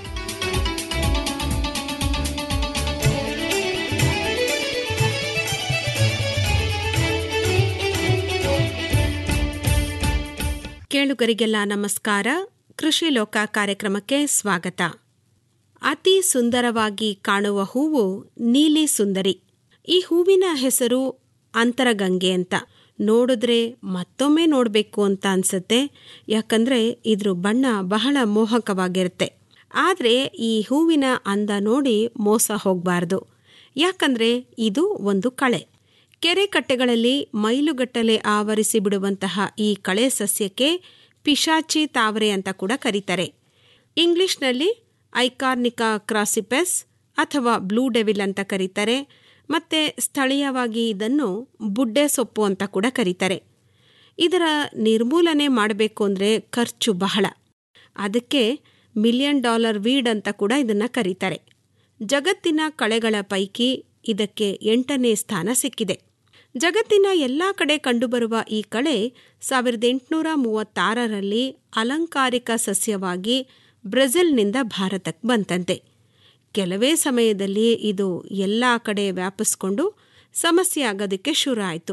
S12: ಕೇಳುಗರಿಗೆಲ್ಲ ನಮಸ್ಕಾರ ಕೃಷಿ ಲೋಕ ಕಾರ್ಯಕ್ರಮಕ್ಕೆ ಸ್ವಾಗತ ಅತಿ ಸುಂದರವಾಗಿ ಕಾಣುವ ಹೂವು ನೀಲಿ ಸುಂದರಿ ಈ ಹೂವಿನ ಹೆಸರು ಅಂತರಗಂಗೆ ಅಂತ ನೋಡಿದ್ರೆ ಮತ್ತೊಮ್ಮೆ ನೋಡಬೇಕು ಅಂತ ಅನ್ಸುತ್ತೆ ಯಾಕಂದ್ರೆ ಇದ್ರ ಬಣ್ಣ ಬಹಳ ಮೋಹಕವಾಗಿರುತ್ತೆ ಆದರೆ ಈ ಹೂವಿನ ಅಂದ ನೋಡಿ ಮೋಸ ಹೋಗಬಾರ್ದು ಯಾಕಂದ್ರೆ ಇದು ಒಂದು ಕಳೆ ಕೆರೆ ಕಟ್ಟೆಗಳಲ್ಲಿ ಮೈಲುಗಟ್ಟಲೆ ಆವರಿಸಿ ಬಿಡುವಂತಹ ಈ ಕಳೆ ಸಸ್ಯಕ್ಕೆ ಪಿಶಾಚಿ ತಾವರೆ ಅಂತ ಕೂಡ ಕರೀತಾರೆ ಇಂಗ್ಲಿಷ್ನಲ್ಲಿ ಐಕಾರ್ನಿಕಾ ಕ್ರಾಸಿಪೆಸ್ ಅಥವಾ ಬ್ಲೂ ಡೆವಿಲ್ ಅಂತ ಕರೀತಾರೆ ಮತ್ತೆ ಸ್ಥಳೀಯವಾಗಿ ಇದನ್ನು ಬುಡ್ಡೆ ಸೊಪ್ಪು ಅಂತ ಕೂಡ ಕರೀತಾರೆ ಇದರ ನಿರ್ಮೂಲನೆ ಮಾಡಬೇಕು ಅಂದರೆ ಖರ್ಚು ಬಹಳ ಅದಕ್ಕೆ ಮಿಲಿಯನ್ ಡಾಲರ್ ವೀಡ್ ಅಂತ ಕೂಡ ಇದನ್ನ ಕರೀತಾರೆ ಜಗತ್ತಿನ ಕಳೆಗಳ ಪೈಕಿ ಇದಕ್ಕೆ ಎಂಟನೇ ಸ್ಥಾನ ಸಿಕ್ಕಿದೆ ಜಗತ್ತಿನ ಎಲ್ಲ ಕಡೆ ಕಂಡುಬರುವ ಈ ಕಳೆ ಸಾವಿರದ ಎಂಟುನೂರ ಮೂವತ್ತಾರರಲ್ಲಿ ಅಲಂಕಾರಿಕ ಸಸ್ಯವಾಗಿ ಬ್ರೆಜಿಲ್ನಿಂದ ಭಾರತಕ್ಕೆ ಬಂತಂತೆ ಕೆಲವೇ ಸಮಯದಲ್ಲಿ ಇದು ಎಲ್ಲ ಕಡೆ ವ್ಯಾಪಿಸ್ಕೊಂಡು ಸಮಸ್ಯೆ ಆಗೋದಕ್ಕೆ ಶುರು ಆಯಿತು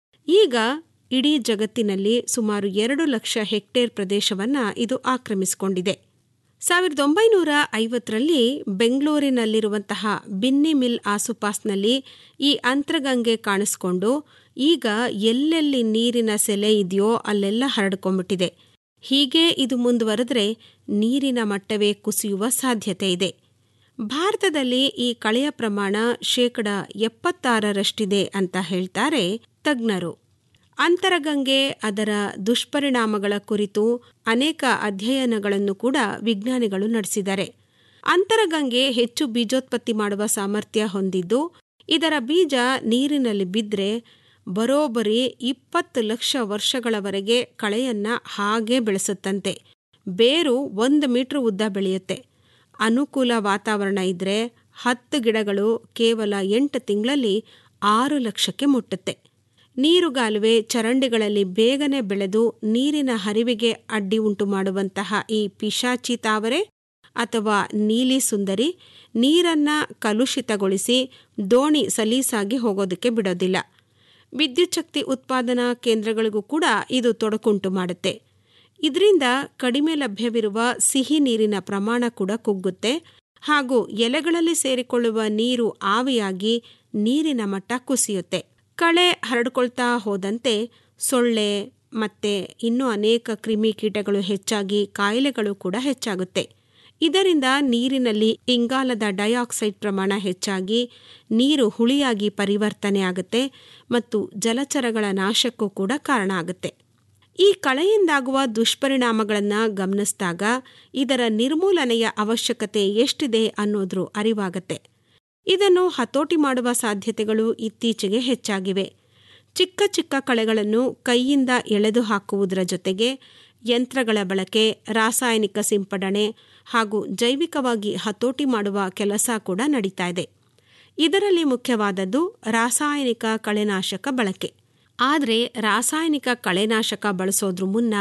S12: ಈಗ ಇಡೀ ಜಗತ್ತಿನಲ್ಲಿ ಸುಮಾರು ಎರಡು ಲಕ್ಷ ಹೆಕ್ಟೇರ್ ಪ್ರದೇಶವನ್ನು ಇದು ಆಕ್ರಮಿಸಿಕೊಂಡಿದೆ ಸಾವಿರದ ಒಂಬೈನೂರ ಐವತ್ತರಲ್ಲಿ ಬೆಂಗಳೂರಿನಲ್ಲಿರುವಂತಹ ಬಿನ್ನಿ ಮಿಲ್ ಆಸುಪಾಸ್ನಲ್ಲಿ ಈ ಅಂತರಗಂಗೆ ಕಾಣಿಸ್ಕೊಂಡು ಈಗ ಎಲ್ಲೆಲ್ಲಿ ನೀರಿನ ಸೆಲೆ ಇದೆಯೋ ಅಲ್ಲೆಲ್ಲ ಹರಡ್ಕೊಂಡ್ಬಿಟ್ಟಿದೆ ಹೀಗೆ ಇದು ಮುಂದುವರೆದ್ರೆ ನೀರಿನ ಮಟ್ಟವೇ ಕುಸಿಯುವ ಸಾಧ್ಯತೆ ಇದೆ ಭಾರತದಲ್ಲಿ ಈ ಕಳೆಯ ಪ್ರಮಾಣ ಶೇಕಡ ಎಪ್ಪತ್ತಾರರಷ್ಟಿದೆ ಅಂತ ಹೇಳ್ತಾರೆ ತಜ್ಞರು ಅಂತರಗಂಗೆ ಅದರ ದುಷ್ಪರಿಣಾಮಗಳ ಕುರಿತು ಅನೇಕ ಅಧ್ಯಯನಗಳನ್ನು ಕೂಡ ವಿಜ್ಞಾನಿಗಳು ನಡೆಸಿದ್ದಾರೆ ಅಂತರಗಂಗೆ ಹೆಚ್ಚು ಬೀಜೋತ್ಪತ್ತಿ ಮಾಡುವ ಸಾಮರ್ಥ್ಯ ಹೊಂದಿದ್ದು ಇದರ ಬೀಜ ನೀರಿನಲ್ಲಿ ಬಿದ್ದರೆ ಬರೋಬ್ಬರಿ ಇಪ್ಪತ್ತು ಲಕ್ಷ ವರ್ಷಗಳವರೆಗೆ ಕಳೆಯನ್ನ ಹಾಗೆ ಬೆಳೆಸುತ್ತಂತೆ ಬೇರು ಒಂದು ಮೀಟರ್ ಉದ್ದ ಬೆಳೆಯುತ್ತೆ ಅನುಕೂಲ ವಾತಾವರಣ ಇದ್ರೆ ಹತ್ತು ಗಿಡಗಳು ಕೇವಲ ಎಂಟು ತಿಂಗಳಲ್ಲಿ ಆರು ಲಕ್ಷಕ್ಕೆ ಮುಟ್ಟುತ್ತೆ ನೀರುಗಾಲುವೆ ಚರಂಡಿಗಳಲ್ಲಿ ಬೇಗನೆ ಬೆಳೆದು ನೀರಿನ ಹರಿವಿಗೆ ಅಡ್ಡಿ ಉಂಟು ಮಾಡುವಂತಹ ಈ ಪಿಶಾಚಿ ತಾವರೆ ಅಥವಾ ನೀಲಿ ಸುಂದರಿ ನೀರನ್ನ ಕಲುಷಿತಗೊಳಿಸಿ ದೋಣಿ ಸಲೀಸಾಗಿ ಹೋಗೋದಕ್ಕೆ ಬಿಡೋದಿಲ್ಲ ವಿದ್ಯುತ್ ಶಕ್ತಿ ಉತ್ಪಾದನಾ ಕೇಂದ್ರಗಳಿಗೂ ಕೂಡ ಇದು ತೊಡಕುಂಟು ಮಾಡುತ್ತೆ ಇದರಿಂದ ಕಡಿಮೆ ಲಭ್ಯವಿರುವ ಸಿಹಿ ನೀರಿನ ಪ್ರಮಾಣ ಕೂಡ ಕುಗ್ಗುತ್ತೆ ಹಾಗೂ ಎಲೆಗಳಲ್ಲಿ ಸೇರಿಕೊಳ್ಳುವ ನೀರು ಆವಿಯಾಗಿ ನೀರಿನ ಮಟ್ಟ ಕುಸಿಯುತ್ತೆ ಕಳೆ ಹರಡ್ಕೊಳ್ತಾ ಹೋದಂತೆ ಸೊಳ್ಳೆ ಮತ್ತೆ ಇನ್ನೂ ಅನೇಕ ಕ್ರಿಮಿಕೀಟಗಳು ಹೆಚ್ಚಾಗಿ ಕಾಯಿಲೆಗಳು ಕೂಡ ಹೆಚ್ಚಾಗುತ್ತೆ ಇದರಿಂದ ನೀರಿನಲ್ಲಿ ಇಂಗಾಲದ ಡೈಆಕ್ಸೈಡ್ ಪ್ರಮಾಣ ಹೆಚ್ಚಾಗಿ ನೀರು ಹುಳಿಯಾಗಿ ಪರಿವರ್ತನೆ ಆಗುತ್ತೆ ಮತ್ತು ಜಲಚರಗಳ ನಾಶಕ್ಕೂ ಕೂಡ ಕಾರಣ ಆಗುತ್ತೆ ಈ ಕಳೆಯಿಂದಾಗುವ ದುಷ್ಪರಿಣಾಮಗಳನ್ನು ಗಮನಿಸಿದಾಗ ಇದರ ನಿರ್ಮೂಲನೆಯ ಅವಶ್ಯಕತೆ ಎಷ್ಟಿದೆ ಅನ್ನೋದ್ರ ಅರಿವಾಗತ್ತೆ ಇದನ್ನು ಹತೋಟಿ ಮಾಡುವ ಸಾಧ್ಯತೆಗಳು ಇತ್ತೀಚೆಗೆ ಹೆಚ್ಚಾಗಿವೆ ಚಿಕ್ಕ ಚಿಕ್ಕ ಕಳೆಗಳನ್ನು ಕೈಯಿಂದ ಎಳೆದು ಹಾಕುವುದರ ಜೊತೆಗೆ ಯಂತ್ರಗಳ ಬಳಕೆ ರಾಸಾಯನಿಕ ಸಿಂಪಡಣೆ ಹಾಗೂ ಜೈವಿಕವಾಗಿ ಹತೋಟಿ ಮಾಡುವ ಕೆಲಸ ಕೂಡ ನಡೀತಾ ಇದೆ ಇದರಲ್ಲಿ ಮುಖ್ಯವಾದದ್ದು ರಾಸಾಯನಿಕ ಕಳೆನಾಶಕ ಬಳಕೆ ಆದರೆ ರಾಸಾಯನಿಕ ಕಳೆನಾಶಕ ಬಳಸೋದ್ರ ಮುನ್ನ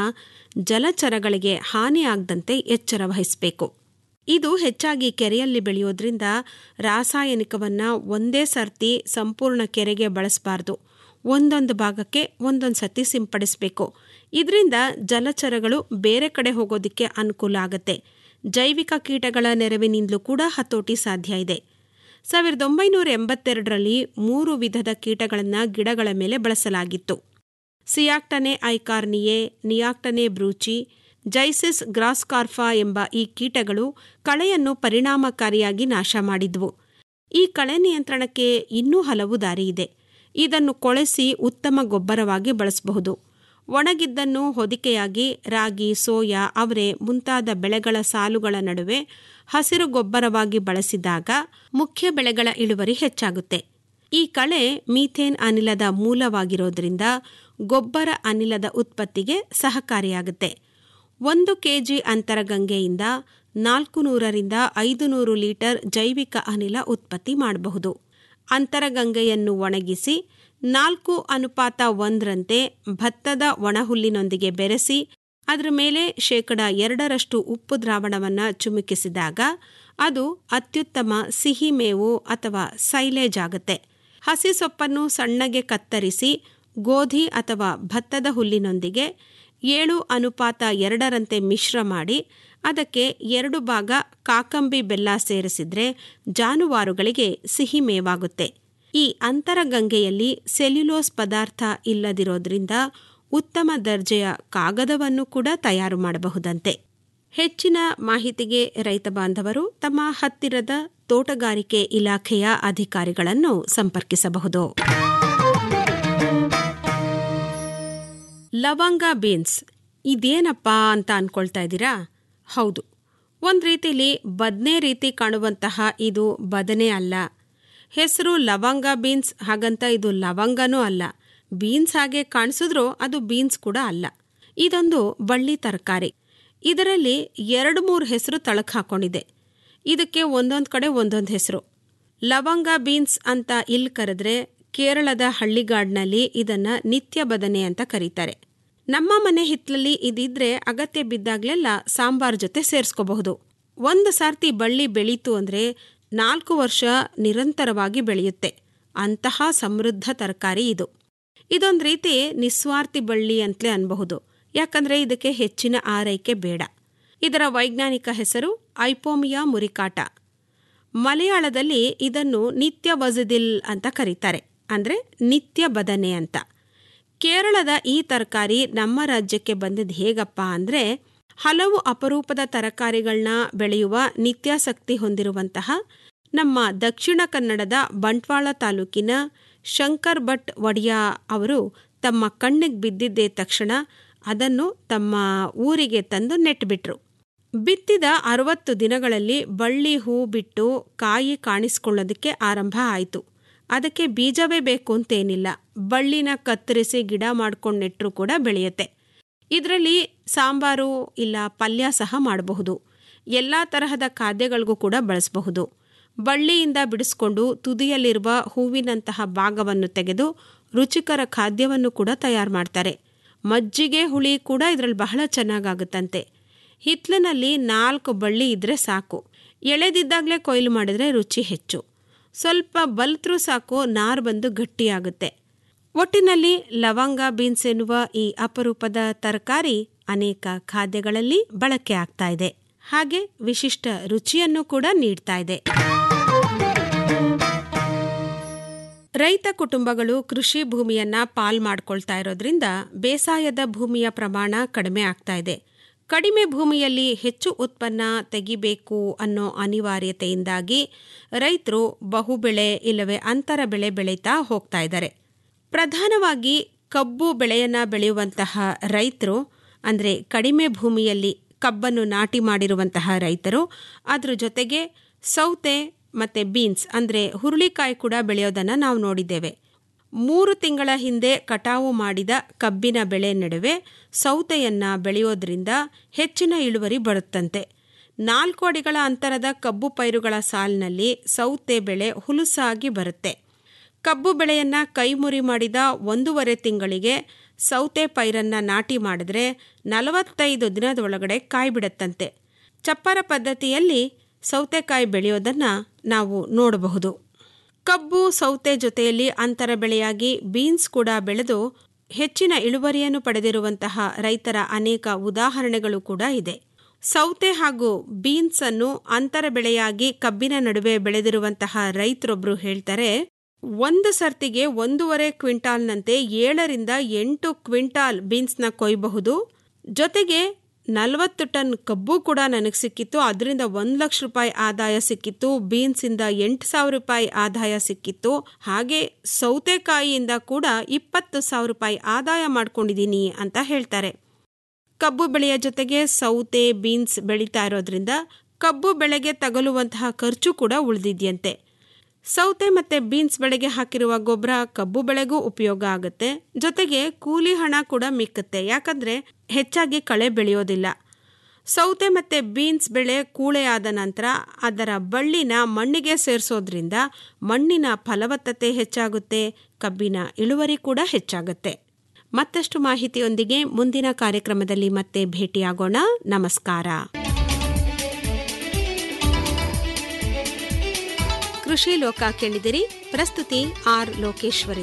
S12: ಜಲಚರಗಳಿಗೆ ಹಾನಿಯಾಗದಂತೆ ಎಚ್ಚರ ವಹಿಸಬೇಕು ಇದು ಹೆಚ್ಚಾಗಿ ಕೆರೆಯಲ್ಲಿ ಬೆಳೆಯೋದ್ರಿಂದ ರಾಸಾಯನಿಕವನ್ನು ಒಂದೇ ಸರ್ತಿ ಸಂಪೂರ್ಣ ಕೆರೆಗೆ ಬಳಸಬಾರ್ದು ಒಂದೊಂದು ಭಾಗಕ್ಕೆ ಒಂದೊಂದು ಸತಿ ಸಿಂಪಡಿಸಬೇಕು ಇದರಿಂದ ಜಲಚರಗಳು ಬೇರೆ ಕಡೆ ಹೋಗೋದಕ್ಕೆ ಅನುಕೂಲ ಆಗುತ್ತೆ ಜೈವಿಕ ಕೀಟಗಳ ನೆರವಿನಿಂದಲೂ ಕೂಡ ಹತೋಟಿ ಸಾಧ್ಯ ಇದೆ ಸಾವಿರದ ಒಂಬೈನೂರ ಎಂಬತ್ತೆರಡರಲ್ಲಿ ಮೂರು ವಿಧದ ಕೀಟಗಳನ್ನು ಗಿಡಗಳ ಮೇಲೆ ಬಳಸಲಾಗಿತ್ತು ಸಿಯಾಕ್ಟನೆ ಐಕಾರ್ನಿಯೆ ನಿಯಾಕ್ಟನೆ ಬ್ರೂಚಿ ಜೈಸಿಸ್ ಗ್ರಾಸ್ಕಾರ್ಫಾ ಎಂಬ ಈ ಕೀಟಗಳು ಕಳೆಯನ್ನು ಪರಿಣಾಮಕಾರಿಯಾಗಿ ನಾಶ ಮಾಡಿದ್ವು ಈ ಕಳೆ ನಿಯಂತ್ರಣಕ್ಕೆ ಇನ್ನೂ ಹಲವು ದಾರಿ ಇದೆ ಇದನ್ನು ಕೊಳೆಸಿ ಉತ್ತಮ ಗೊಬ್ಬರವಾಗಿ ಬಳಸಬಹುದು ಒಣಗಿದ್ದನ್ನು ಹೊದಿಕೆಯಾಗಿ ರಾಗಿ ಸೋಯಾ ಅವರೆ ಮುಂತಾದ ಬೆಳೆಗಳ ಸಾಲುಗಳ ನಡುವೆ ಹಸಿರು ಗೊಬ್ಬರವಾಗಿ ಬಳಸಿದಾಗ ಮುಖ್ಯ ಬೆಳೆಗಳ ಇಳುವರಿ ಹೆಚ್ಚಾಗುತ್ತೆ ಈ ಕಳೆ ಮೀಥೇನ್ ಅನಿಲದ ಮೂಲವಾಗಿರೋದ್ರಿಂದ ಗೊಬ್ಬರ ಅನಿಲದ ಉತ್ಪತ್ತಿಗೆ ಸಹಕಾರಿಯಾಗುತ್ತೆ ಒಂದು ಕೆಜಿ ಅಂತರಗಂಗೆಯಿಂದ ನಾಲ್ಕು ನೂರರಿಂದ ಐದು ನೂರು ಲೀಟರ್ ಜೈವಿಕ ಅನಿಲ ಉತ್ಪತ್ತಿ ಮಾಡಬಹುದು ಅಂತರಗಂಗೆಯನ್ನು ಒಣಗಿಸಿ ನಾಲ್ಕು ಅನುಪಾತ ಒಂದರಂತೆ ಭತ್ತದ ಒಣಹುಲ್ಲಿನೊಂದಿಗೆ ಬೆರೆಸಿ ಅದರ ಮೇಲೆ ಶೇಕಡ ಎರಡರಷ್ಟು ಉಪ್ಪು ದ್ರಾವಣವನ್ನು ಚುಮುಕಿಸಿದಾಗ ಅದು ಅತ್ಯುತ್ತಮ ಸಿಹಿ ಮೇವು ಅಥವಾ ಸೈಲೇಜ್ ಆಗುತ್ತೆ ಹಸಿ ಸೊಪ್ಪನ್ನು ಸಣ್ಣಗೆ ಕತ್ತರಿಸಿ ಗೋಧಿ ಅಥವಾ ಭತ್ತದ ಹುಲ್ಲಿನೊಂದಿಗೆ ಏಳು ಅನುಪಾತ ಎರಡರಂತೆ ಮಿಶ್ರ ಮಾಡಿ ಅದಕ್ಕೆ ಎರಡು ಭಾಗ ಕಾಕಂಬಿ ಬೆಲ್ಲ ಸೇರಿಸಿದ್ರೆ ಜಾನುವಾರುಗಳಿಗೆ ಸಿಹಿ ಮೇವಾಗುತ್ತೆ ಈ ಅಂತರಗಂಗೆಯಲ್ಲಿ ಸೆಲ್ಯುಲೋಸ್ ಪದಾರ್ಥ ಇಲ್ಲದಿರೋದ್ರಿಂದ ಉತ್ತಮ ದರ್ಜೆಯ ಕಾಗದವನ್ನು ಕೂಡ ತಯಾರು ಮಾಡಬಹುದಂತೆ ಹೆಚ್ಚಿನ ಮಾಹಿತಿಗೆ ರೈತ ಬಾಂಧವರು ತಮ್ಮ ಹತ್ತಿರದ ತೋಟಗಾರಿಕೆ ಇಲಾಖೆಯ ಅಧಿಕಾರಿಗಳನ್ನು ಸಂಪರ್ಕಿಸಬಹುದು ಲವಂಗ ಬೀನ್ಸ್ ಇದೇನಪ್ಪ ಅಂತ ಅನ್ಕೊಳ್ತಾ ಇದ್ದೀರಾ ಹೌದು ಒಂದು ರೀತಿಲಿ ಬದನೆ ರೀತಿ ಕಾಣುವಂತಹ ಇದು ಬದನೆ ಅಲ್ಲ ಹೆಸರು ಲವಂಗ ಬೀನ್ಸ್ ಹಾಗಂತ ಇದು ಲವಂಗನೂ ಅಲ್ಲ ಬೀನ್ಸ್ ಹಾಗೆ ಕಾಣಿಸಿದ್ರೂ ಅದು ಬೀನ್ಸ್ ಕೂಡ ಅಲ್ಲ ಇದೊಂದು ಬಳ್ಳಿ ತರಕಾರಿ ಇದರಲ್ಲಿ ಎರಡು ಮೂರು ಹೆಸರು ತಳಕ್ ಹಾಕೊಂಡಿದೆ ಇದಕ್ಕೆ ಒಂದೊಂದು ಕಡೆ ಒಂದೊಂದು ಹೆಸರು ಲವಂಗ ಬೀನ್ಸ್ ಅಂತ ಇಲ್ಲಿ ಕರೆದ್ರೆ ಕೇರಳದ ಹಳ್ಳಿಗಾಡ್ನಲ್ಲಿ ಇದನ್ನ ನಿತ್ಯ ಬದನೆ ಅಂತ ಕರೀತಾರೆ ನಮ್ಮ ಮನೆ ಹಿತ್ತಲಲ್ಲಿ ಇದಿದ್ರೆ ಅಗತ್ಯ ಬಿದ್ದಾಗ್ಲೆಲ್ಲ ಸಾಂಬಾರ್ ಜೊತೆ ಸೇರಿಸ್ಕೋಬಹುದು ಒಂದು ಸಾರ್ತಿ ಬಳ್ಳಿ ಬೆಳೀತು ಅಂದ್ರೆ ನಾಲ್ಕು ವರ್ಷ ನಿರಂತರವಾಗಿ ಬೆಳೆಯುತ್ತೆ ಅಂತಹ ಸಮೃದ್ಧ ತರಕಾರಿ ಇದು ಇದೊಂದು ರೀತಿ ನಿಸ್ವಾರ್ಥಿ ಬಳ್ಳಿ ಅಂತಲೇ ಅನ್ಬಹುದು ಯಾಕಂದ್ರೆ ಇದಕ್ಕೆ ಹೆಚ್ಚಿನ ಆರೈಕೆ ಬೇಡ ಇದರ ವೈಜ್ಞಾನಿಕ ಹೆಸರು ಐಪೋಮಿಯಾ ಮುರಿಕಾಟ ಮಲಯಾಳದಲ್ಲಿ ಇದನ್ನು ನಿತ್ಯ ವಜದಿಲ್ ಅಂತ ಕರೀತಾರೆ ಅಂದರೆ ನಿತ್ಯ ಬದನೆ ಅಂತ ಕೇರಳದ ಈ ತರಕಾರಿ ನಮ್ಮ ರಾಜ್ಯಕ್ಕೆ ಬಂದಿದ್ದು ಹೇಗಪ್ಪ ಅಂದರೆ ಹಲವು ಅಪರೂಪದ ತರಕಾರಿಗಳನ್ನ ಬೆಳೆಯುವ ನಿತ್ಯಾಸಕ್ತಿ ಹೊಂದಿರುವಂತಹ ನಮ್ಮ ದಕ್ಷಿಣ ಕನ್ನಡದ ಬಂಟ್ವಾಳ ತಾಲೂಕಿನ ಶಂಕರ್ ಭಟ್ ಒಡಿಯಾ ಅವರು ತಮ್ಮ ಕಣ್ಣಿಗೆ ಬಿದ್ದಿದ್ದೇ ತಕ್ಷಣ ಅದನ್ನು ತಮ್ಮ ಊರಿಗೆ ತಂದು ನೆಟ್ಬಿಟ್ರು ಬಿತ್ತಿದ ಅರವತ್ತು ದಿನಗಳಲ್ಲಿ ಬಳ್ಳಿ ಹೂ ಬಿಟ್ಟು ಕಾಯಿ ಕಾಣಿಸ್ಕೊಳ್ಳೋದಕ್ಕೆ ಆರಂಭ ಆಯಿತು ಅದಕ್ಕೆ ಬೀಜವೇ ಬೇಕು ಅಂತೇನಿಲ್ಲ ಬಳ್ಳಿನ ಕತ್ತರಿಸಿ ಗಿಡ ಮಾಡ್ಕೊಂಡು ನೆಟ್ಟರು ಕೂಡ ಬೆಳೆಯುತ್ತೆ ಇದರಲ್ಲಿ ಸಾಂಬಾರು ಇಲ್ಲ ಪಲ್ಯ ಸಹ ಮಾಡಬಹುದು ಎಲ್ಲ ತರಹದ ಖಾದ್ಯಗಳಿಗೂ ಕೂಡ ಬಳಸಬಹುದು ಬಳ್ಳಿಯಿಂದ ಬಿಡಿಸ್ಕೊಂಡು ತುದಿಯಲ್ಲಿರುವ ಹೂವಿನಂತಹ ಭಾಗವನ್ನು ತೆಗೆದು ರುಚಿಕರ ಖಾದ್ಯವನ್ನು ಕೂಡ ತಯಾರು ಮಾಡ್ತಾರೆ ಮಜ್ಜಿಗೆ ಹುಳಿ ಕೂಡ ಇದರಲ್ಲಿ ಬಹಳ ಚೆನ್ನಾಗಾಗುತ್ತಂತೆ ಹಿತ್ಲಿನಲ್ಲಿ ನಾಲ್ಕು ಬಳ್ಳಿ ಇದ್ರೆ ಸಾಕು ಎಳೆದಿದ್ದಾಗಲೇ ಕೊಯ್ಲು ಮಾಡಿದ್ರೆ ರುಚಿ ಹೆಚ್ಚು ಸ್ವಲ್ಪ ಬಲ್ತ್ರೂ ಸಾಕು ನಾರು ಬಂದು ಗಟ್ಟಿಯಾಗುತ್ತೆ ಒಟ್ಟಿನಲ್ಲಿ ಲವಂಗ ಬೀನ್ಸ್ ಎನ್ನುವ ಈ ಅಪರೂಪದ ತರಕಾರಿ ಅನೇಕ ಖಾದ್ಯಗಳಲ್ಲಿ ಬಳಕೆ ಆಗ್ತಾ ಇದೆ ಹಾಗೆ ವಿಶಿಷ್ಟ ರುಚಿಯನ್ನು ಕೂಡ ನೀಡ್ತಾ ಇದೆ ರೈತ ಕುಟುಂಬಗಳು ಕೃಷಿ ಭೂಮಿಯನ್ನ ಪಾಲ್ ಮಾಡ್ಕೊಳ್ತಾ ಇರೋದ್ರಿಂದ ಬೇಸಾಯದ ಭೂಮಿಯ ಪ್ರಮಾಣ ಕಡಿಮೆ ಆಗ್ತಾ ಇದೆ ಕಡಿಮೆ ಭೂಮಿಯಲ್ಲಿ ಹೆಚ್ಚು ಉತ್ಪನ್ನ ತೆಗಿಬೇಕು ಅನ್ನೋ ಅನಿವಾರ್ಯತೆಯಿಂದಾಗಿ ರೈತರು ಬಹುಬೆಳೆ ಇಲ್ಲವೇ ಅಂತರ ಬೆಳೆ ಬೆಳೀತಾ ಹೋಗ್ತಾ ಇದ್ದಾರೆ ಪ್ರಧಾನವಾಗಿ ಕಬ್ಬು ಬೆಳೆಯನ್ನು ಬೆಳೆಯುವಂತಹ ರೈತರು ಅಂದರೆ ಕಡಿಮೆ ಭೂಮಿಯಲ್ಲಿ ಕಬ್ಬನ್ನು ನಾಟಿ ಮಾಡಿರುವಂತಹ ರೈತರು ಅದ್ರ ಜೊತೆಗೆ ಸೌತೆ ಮತ್ತು ಬೀನ್ಸ್ ಅಂದರೆ ಹುರುಳಿಕಾಯಿ ಕೂಡ ಬೆಳೆಯೋದನ್ನು ನಾವು ನೋಡಿದ್ದೇವೆ ಮೂರು ತಿಂಗಳ ಹಿಂದೆ ಕಟಾವು ಮಾಡಿದ ಕಬ್ಬಿನ ಬೆಳೆ ನಡುವೆ ಸೌತೆಯನ್ನು ಬೆಳೆಯೋದ್ರಿಂದ ಹೆಚ್ಚಿನ ಇಳುವರಿ ಬರುತ್ತಂತೆ ನಾಲ್ಕು ಅಡಿಗಳ ಅಂತರದ ಕಬ್ಬು ಪೈರುಗಳ ಸಾಲಿನಲ್ಲಿ ಸೌತೆ ಬೆಳೆ ಹುಲುಸಾಗಿ ಬರುತ್ತೆ ಕಬ್ಬು ಬೆಳೆಯನ್ನು ಕೈಮುರಿ ಮಾಡಿದ ಒಂದೂವರೆ ತಿಂಗಳಿಗೆ ಸೌತೆ ಪೈರನ್ನು ನಾಟಿ ಮಾಡಿದ್ರೆ ನಲವತ್ತೈದು ದಿನದೊಳಗಡೆ ಕಾಯಿ ಬಿಡುತ್ತಂತೆ ಚಪ್ಪರ ಪದ್ಧತಿಯಲ್ಲಿ ಸೌತೆಕಾಯಿ ಬೆಳೆಯೋದನ್ನು ನಾವು ನೋಡಬಹುದು ಕಬ್ಬು ಸೌತೆ ಜೊತೆಯಲ್ಲಿ ಅಂತರ ಬೆಳೆಯಾಗಿ ಬೀನ್ಸ್ ಕೂಡ ಬೆಳೆದು ಹೆಚ್ಚಿನ ಇಳುವರಿಯನ್ನು ಪಡೆದಿರುವಂತಹ ರೈತರ ಅನೇಕ ಉದಾಹರಣೆಗಳು ಕೂಡ ಇದೆ ಸೌತೆ ಹಾಗೂ ಬೀನ್ಸ್ ಅನ್ನು ಅಂತರ ಬೆಳೆಯಾಗಿ ಕಬ್ಬಿನ ನಡುವೆ ಬೆಳೆದಿರುವಂತಹ ರೈತರೊಬ್ರು ಹೇಳ್ತಾರೆ ಒಂದು ಸರ್ತಿಗೆ ಒಂದೂವರೆ ಕ್ವಿಂಟಾಲ್ನಂತೆ ಏಳರಿಂದ ಎಂಟು ಕ್ವಿಂಟಾಲ್ ಬೀನ್ಸ್ನ ಕೊಯ್ಯಬಹುದು ಜೊತೆಗೆ ನಲವತ್ತು ಟನ್ ಕಬ್ಬು ಕೂಡ ನನಗೆ ಸಿಕ್ಕಿತ್ತು ಅದರಿಂದ ಒಂದು ಲಕ್ಷ ರೂಪಾಯಿ ಆದಾಯ ಸಿಕ್ಕಿತ್ತು ಬೀನ್ಸಿಂದ ಎಂಟು ಸಾವಿರ ರೂಪಾಯಿ ಆದಾಯ ಸಿಕ್ಕಿತ್ತು ಹಾಗೆ ಸೌತೆಕಾಯಿಯಿಂದ ಕೂಡ ಇಪ್ಪತ್ತು ಸಾವಿರ ರೂಪಾಯಿ ಆದಾಯ ಮಾಡ್ಕೊಂಡಿದ್ದೀನಿ ಅಂತ ಹೇಳ್ತಾರೆ ಕಬ್ಬು ಬೆಳೆಯ ಜೊತೆಗೆ ಸೌತೆ ಬೀನ್ಸ್ ಬೆಳೀತಾ ಇರೋದ್ರಿಂದ ಕಬ್ಬು ಬೆಳೆಗೆ ತಗಲುವಂತಹ ಖರ್ಚು ಕೂಡ ಉಳಿದಿದೆಯಂತೆ ಸೌತೆ ಮತ್ತು ಬೀನ್ಸ್ ಬೆಳೆಗೆ ಹಾಕಿರುವ ಗೊಬ್ಬರ ಕಬ್ಬು ಬೆಳೆಗೂ ಉಪಯೋಗ ಆಗುತ್ತೆ ಜೊತೆಗೆ ಕೂಲಿ ಹಣ ಕೂಡ ಮಿಕ್ಕುತ್ತೆ ಯಾಕಂದರೆ ಹೆಚ್ಚಾಗಿ ಕಳೆ ಬೆಳೆಯೋದಿಲ್ಲ ಸೌತೆ ಮತ್ತು ಬೀನ್ಸ್ ಬೆಳೆ ಕೂಳೆಯಾದ ನಂತರ ಅದರ ಬಳ್ಳಿನ ಮಣ್ಣಿಗೆ ಸೇರಿಸೋದ್ರಿಂದ ಮಣ್ಣಿನ ಫಲವತ್ತತೆ ಹೆಚ್ಚಾಗುತ್ತೆ ಕಬ್ಬಿನ ಇಳುವರಿ ಕೂಡ ಹೆಚ್ಚಾಗುತ್ತೆ ಮತ್ತಷ್ಟು ಮಾಹಿತಿಯೊಂದಿಗೆ ಮುಂದಿನ ಕಾರ್ಯಕ್ರಮದಲ್ಲಿ ಮತ್ತೆ ಭೇಟಿಯಾಗೋಣ ನಮಸ್ಕಾರ ಕೃಷಿ ಲೋಕ ಕೇಳಿದಿರಿ ಪ್ರಸ್ತುತಿ ಆರ್ ಲೋಕೇಶ್ವರಿ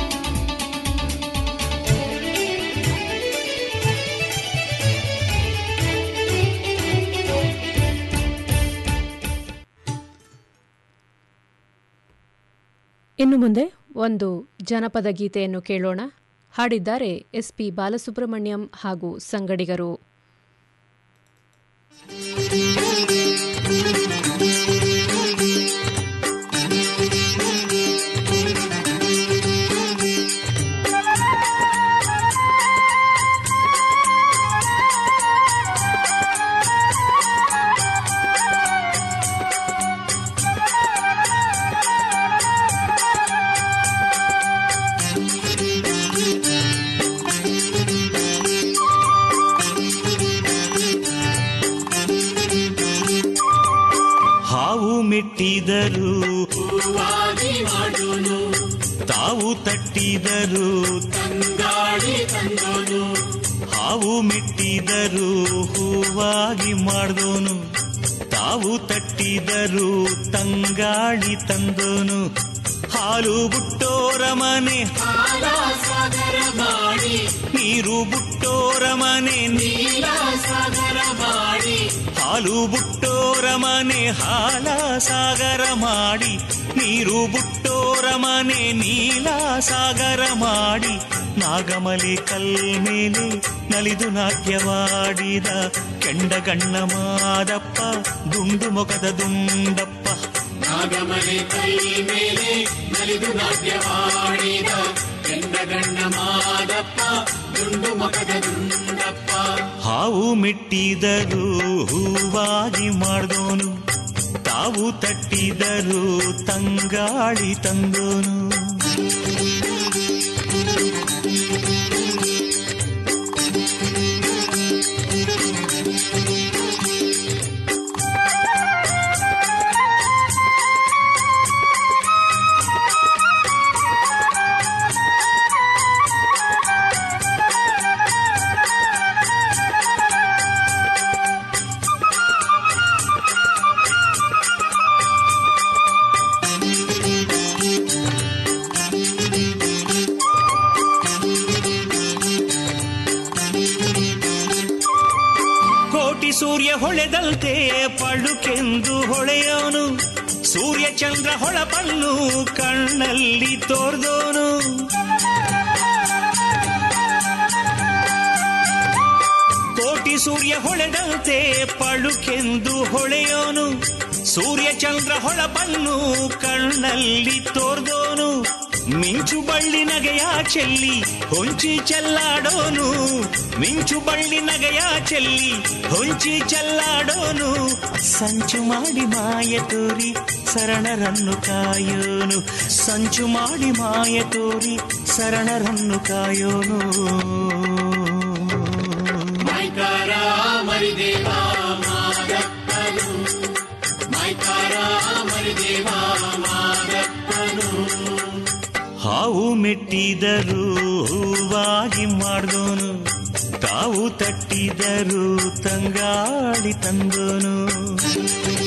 S2: ಇನ್ನು ಮುಂದೆ ಒಂದು ಜನಪದ ಗೀತೆಯನ್ನು ಕೇಳೋಣ ಹಾಡಿದ್ದಾರೆ ಎಸ್ ಪಿ ಬಾಲಸುಬ್ರಹ್ಮಣ್ಯಂ ಹಾಗೂ ಸಂಗಡಿಗರು
S13: ಹಾವು ಮೆಟ್ಟಿದರು ತಾವು ತಟ್ಟಿದರು ಹಾವು ಮೆಟ್ಟಿದರು ಹೂವಾಗಿ ಮಾಡ್ದೋನು ತಾವು ತಟ್ಟಿದರು ತಂಗಾಳಿ ತಂದೋನು ಹಾಲು ಬುಟ್ಟೋರ ಮನೆ ನೀರು ಬುಟ್ಟೋರ ಮನೆ ಹಾಲು ಬುಟ್ಟೋರ ಮನೆ ಹಾಲ ಸಾಗರ ಮಾಡಿ ನೀರು ಬುಟ್ಟೋರ ಮನೆ ನೀಲ ಸಾಗರ ಮಾಡಿ ನಾಗಮಲೆ ಕಲ್ಮೇಲೆ ನಲಿದು ನಾಟ್ಯವಾಡಿದ ಕೆಂಡಗಣ್ಣ ಮಾದಪ್ಪ ದುಂಡು ಮೊಗದ ದುಂಡಪ್ಪ
S14: ನಾಗಮನೆ ಕೈ ಮೇಲೆ ನಲಿದು ನಾಟ್ಯವಾಡಿದ ಕೆಂಡಗಣ್ಣ ಮಾದಪ್ಪ ದುಂಡು ಮಕದ ದುಂಡಪ್ಪ
S13: ಹಾವು ಮೆಟ್ಟಿದರು ಹೂವಾಗಿ ಮಾಡ್ದೋನು ತಾವು ತಟ್ಟಿದರು ತಂಗಾಳಿ ತಂದೋನು ಕೋಟಿ ಸೂರ್ಯ ಹೊಳೆದಂತೆ ಪಳುಕೆಂದು ಹೊಳೆಯೋನು ಸೂರ್ಯ ಚಂದ್ರ ಹೊಳಪನ್ನು ಕಣ್ಣಲ್ಲಿ ತೋರ್ದೋನು ಕೋಟಿ ಸೂರ್ಯ ಹೊಳೆದಂತೆ ಪಳುಕೆಂದು ಹೊಳೆಯೋನು ಸೂರ್ಯ ಚಂದ್ರ ಹೊಳಪನ್ನು ಕಣ್ಣಲ್ಲಿ ತೋರ್ದೋನು ಮಿಂಚು ಬಳ್ಳಿ ನಗೆಯ ಚೆಲ್ಲಿ ಹೊಂಚಿ ಚೆಲ್ಲಾಡೋನು ಮಿಂಚು ಬಳ್ಳಿ ನಗೆಯ ಚೆಲ್ಲಿ ಹೊಂಚಿ ಚೆಲ್ಲಾಡೋನು ಸಂಚು ಮಾಡಿ ಮಾಯ ತೋರಿ ಶರಣರನ್ನು ಕಾಯೋನು ಸಂಚು ಮಾಡಿ ಮಾಯ ತೋರಿ ಶರಣರನ್ನು ಕಾಯೋನು
S14: ಮೈಕಾರ ಮರಿದೇವ ಮಾದಪ್ಪನು ಮೈಕಾರ ಮರಿದೇವ ಮಾದಪ್ಪನು
S13: ಹಾವು ಮೆಟ್ಟಿದರು ಹೂವಾಗಿ ಮಾಡ್ದೋನು ತಾವು ತಟ್ಟಿದರು ತಂಗಾಳಿ ತಂದೋನು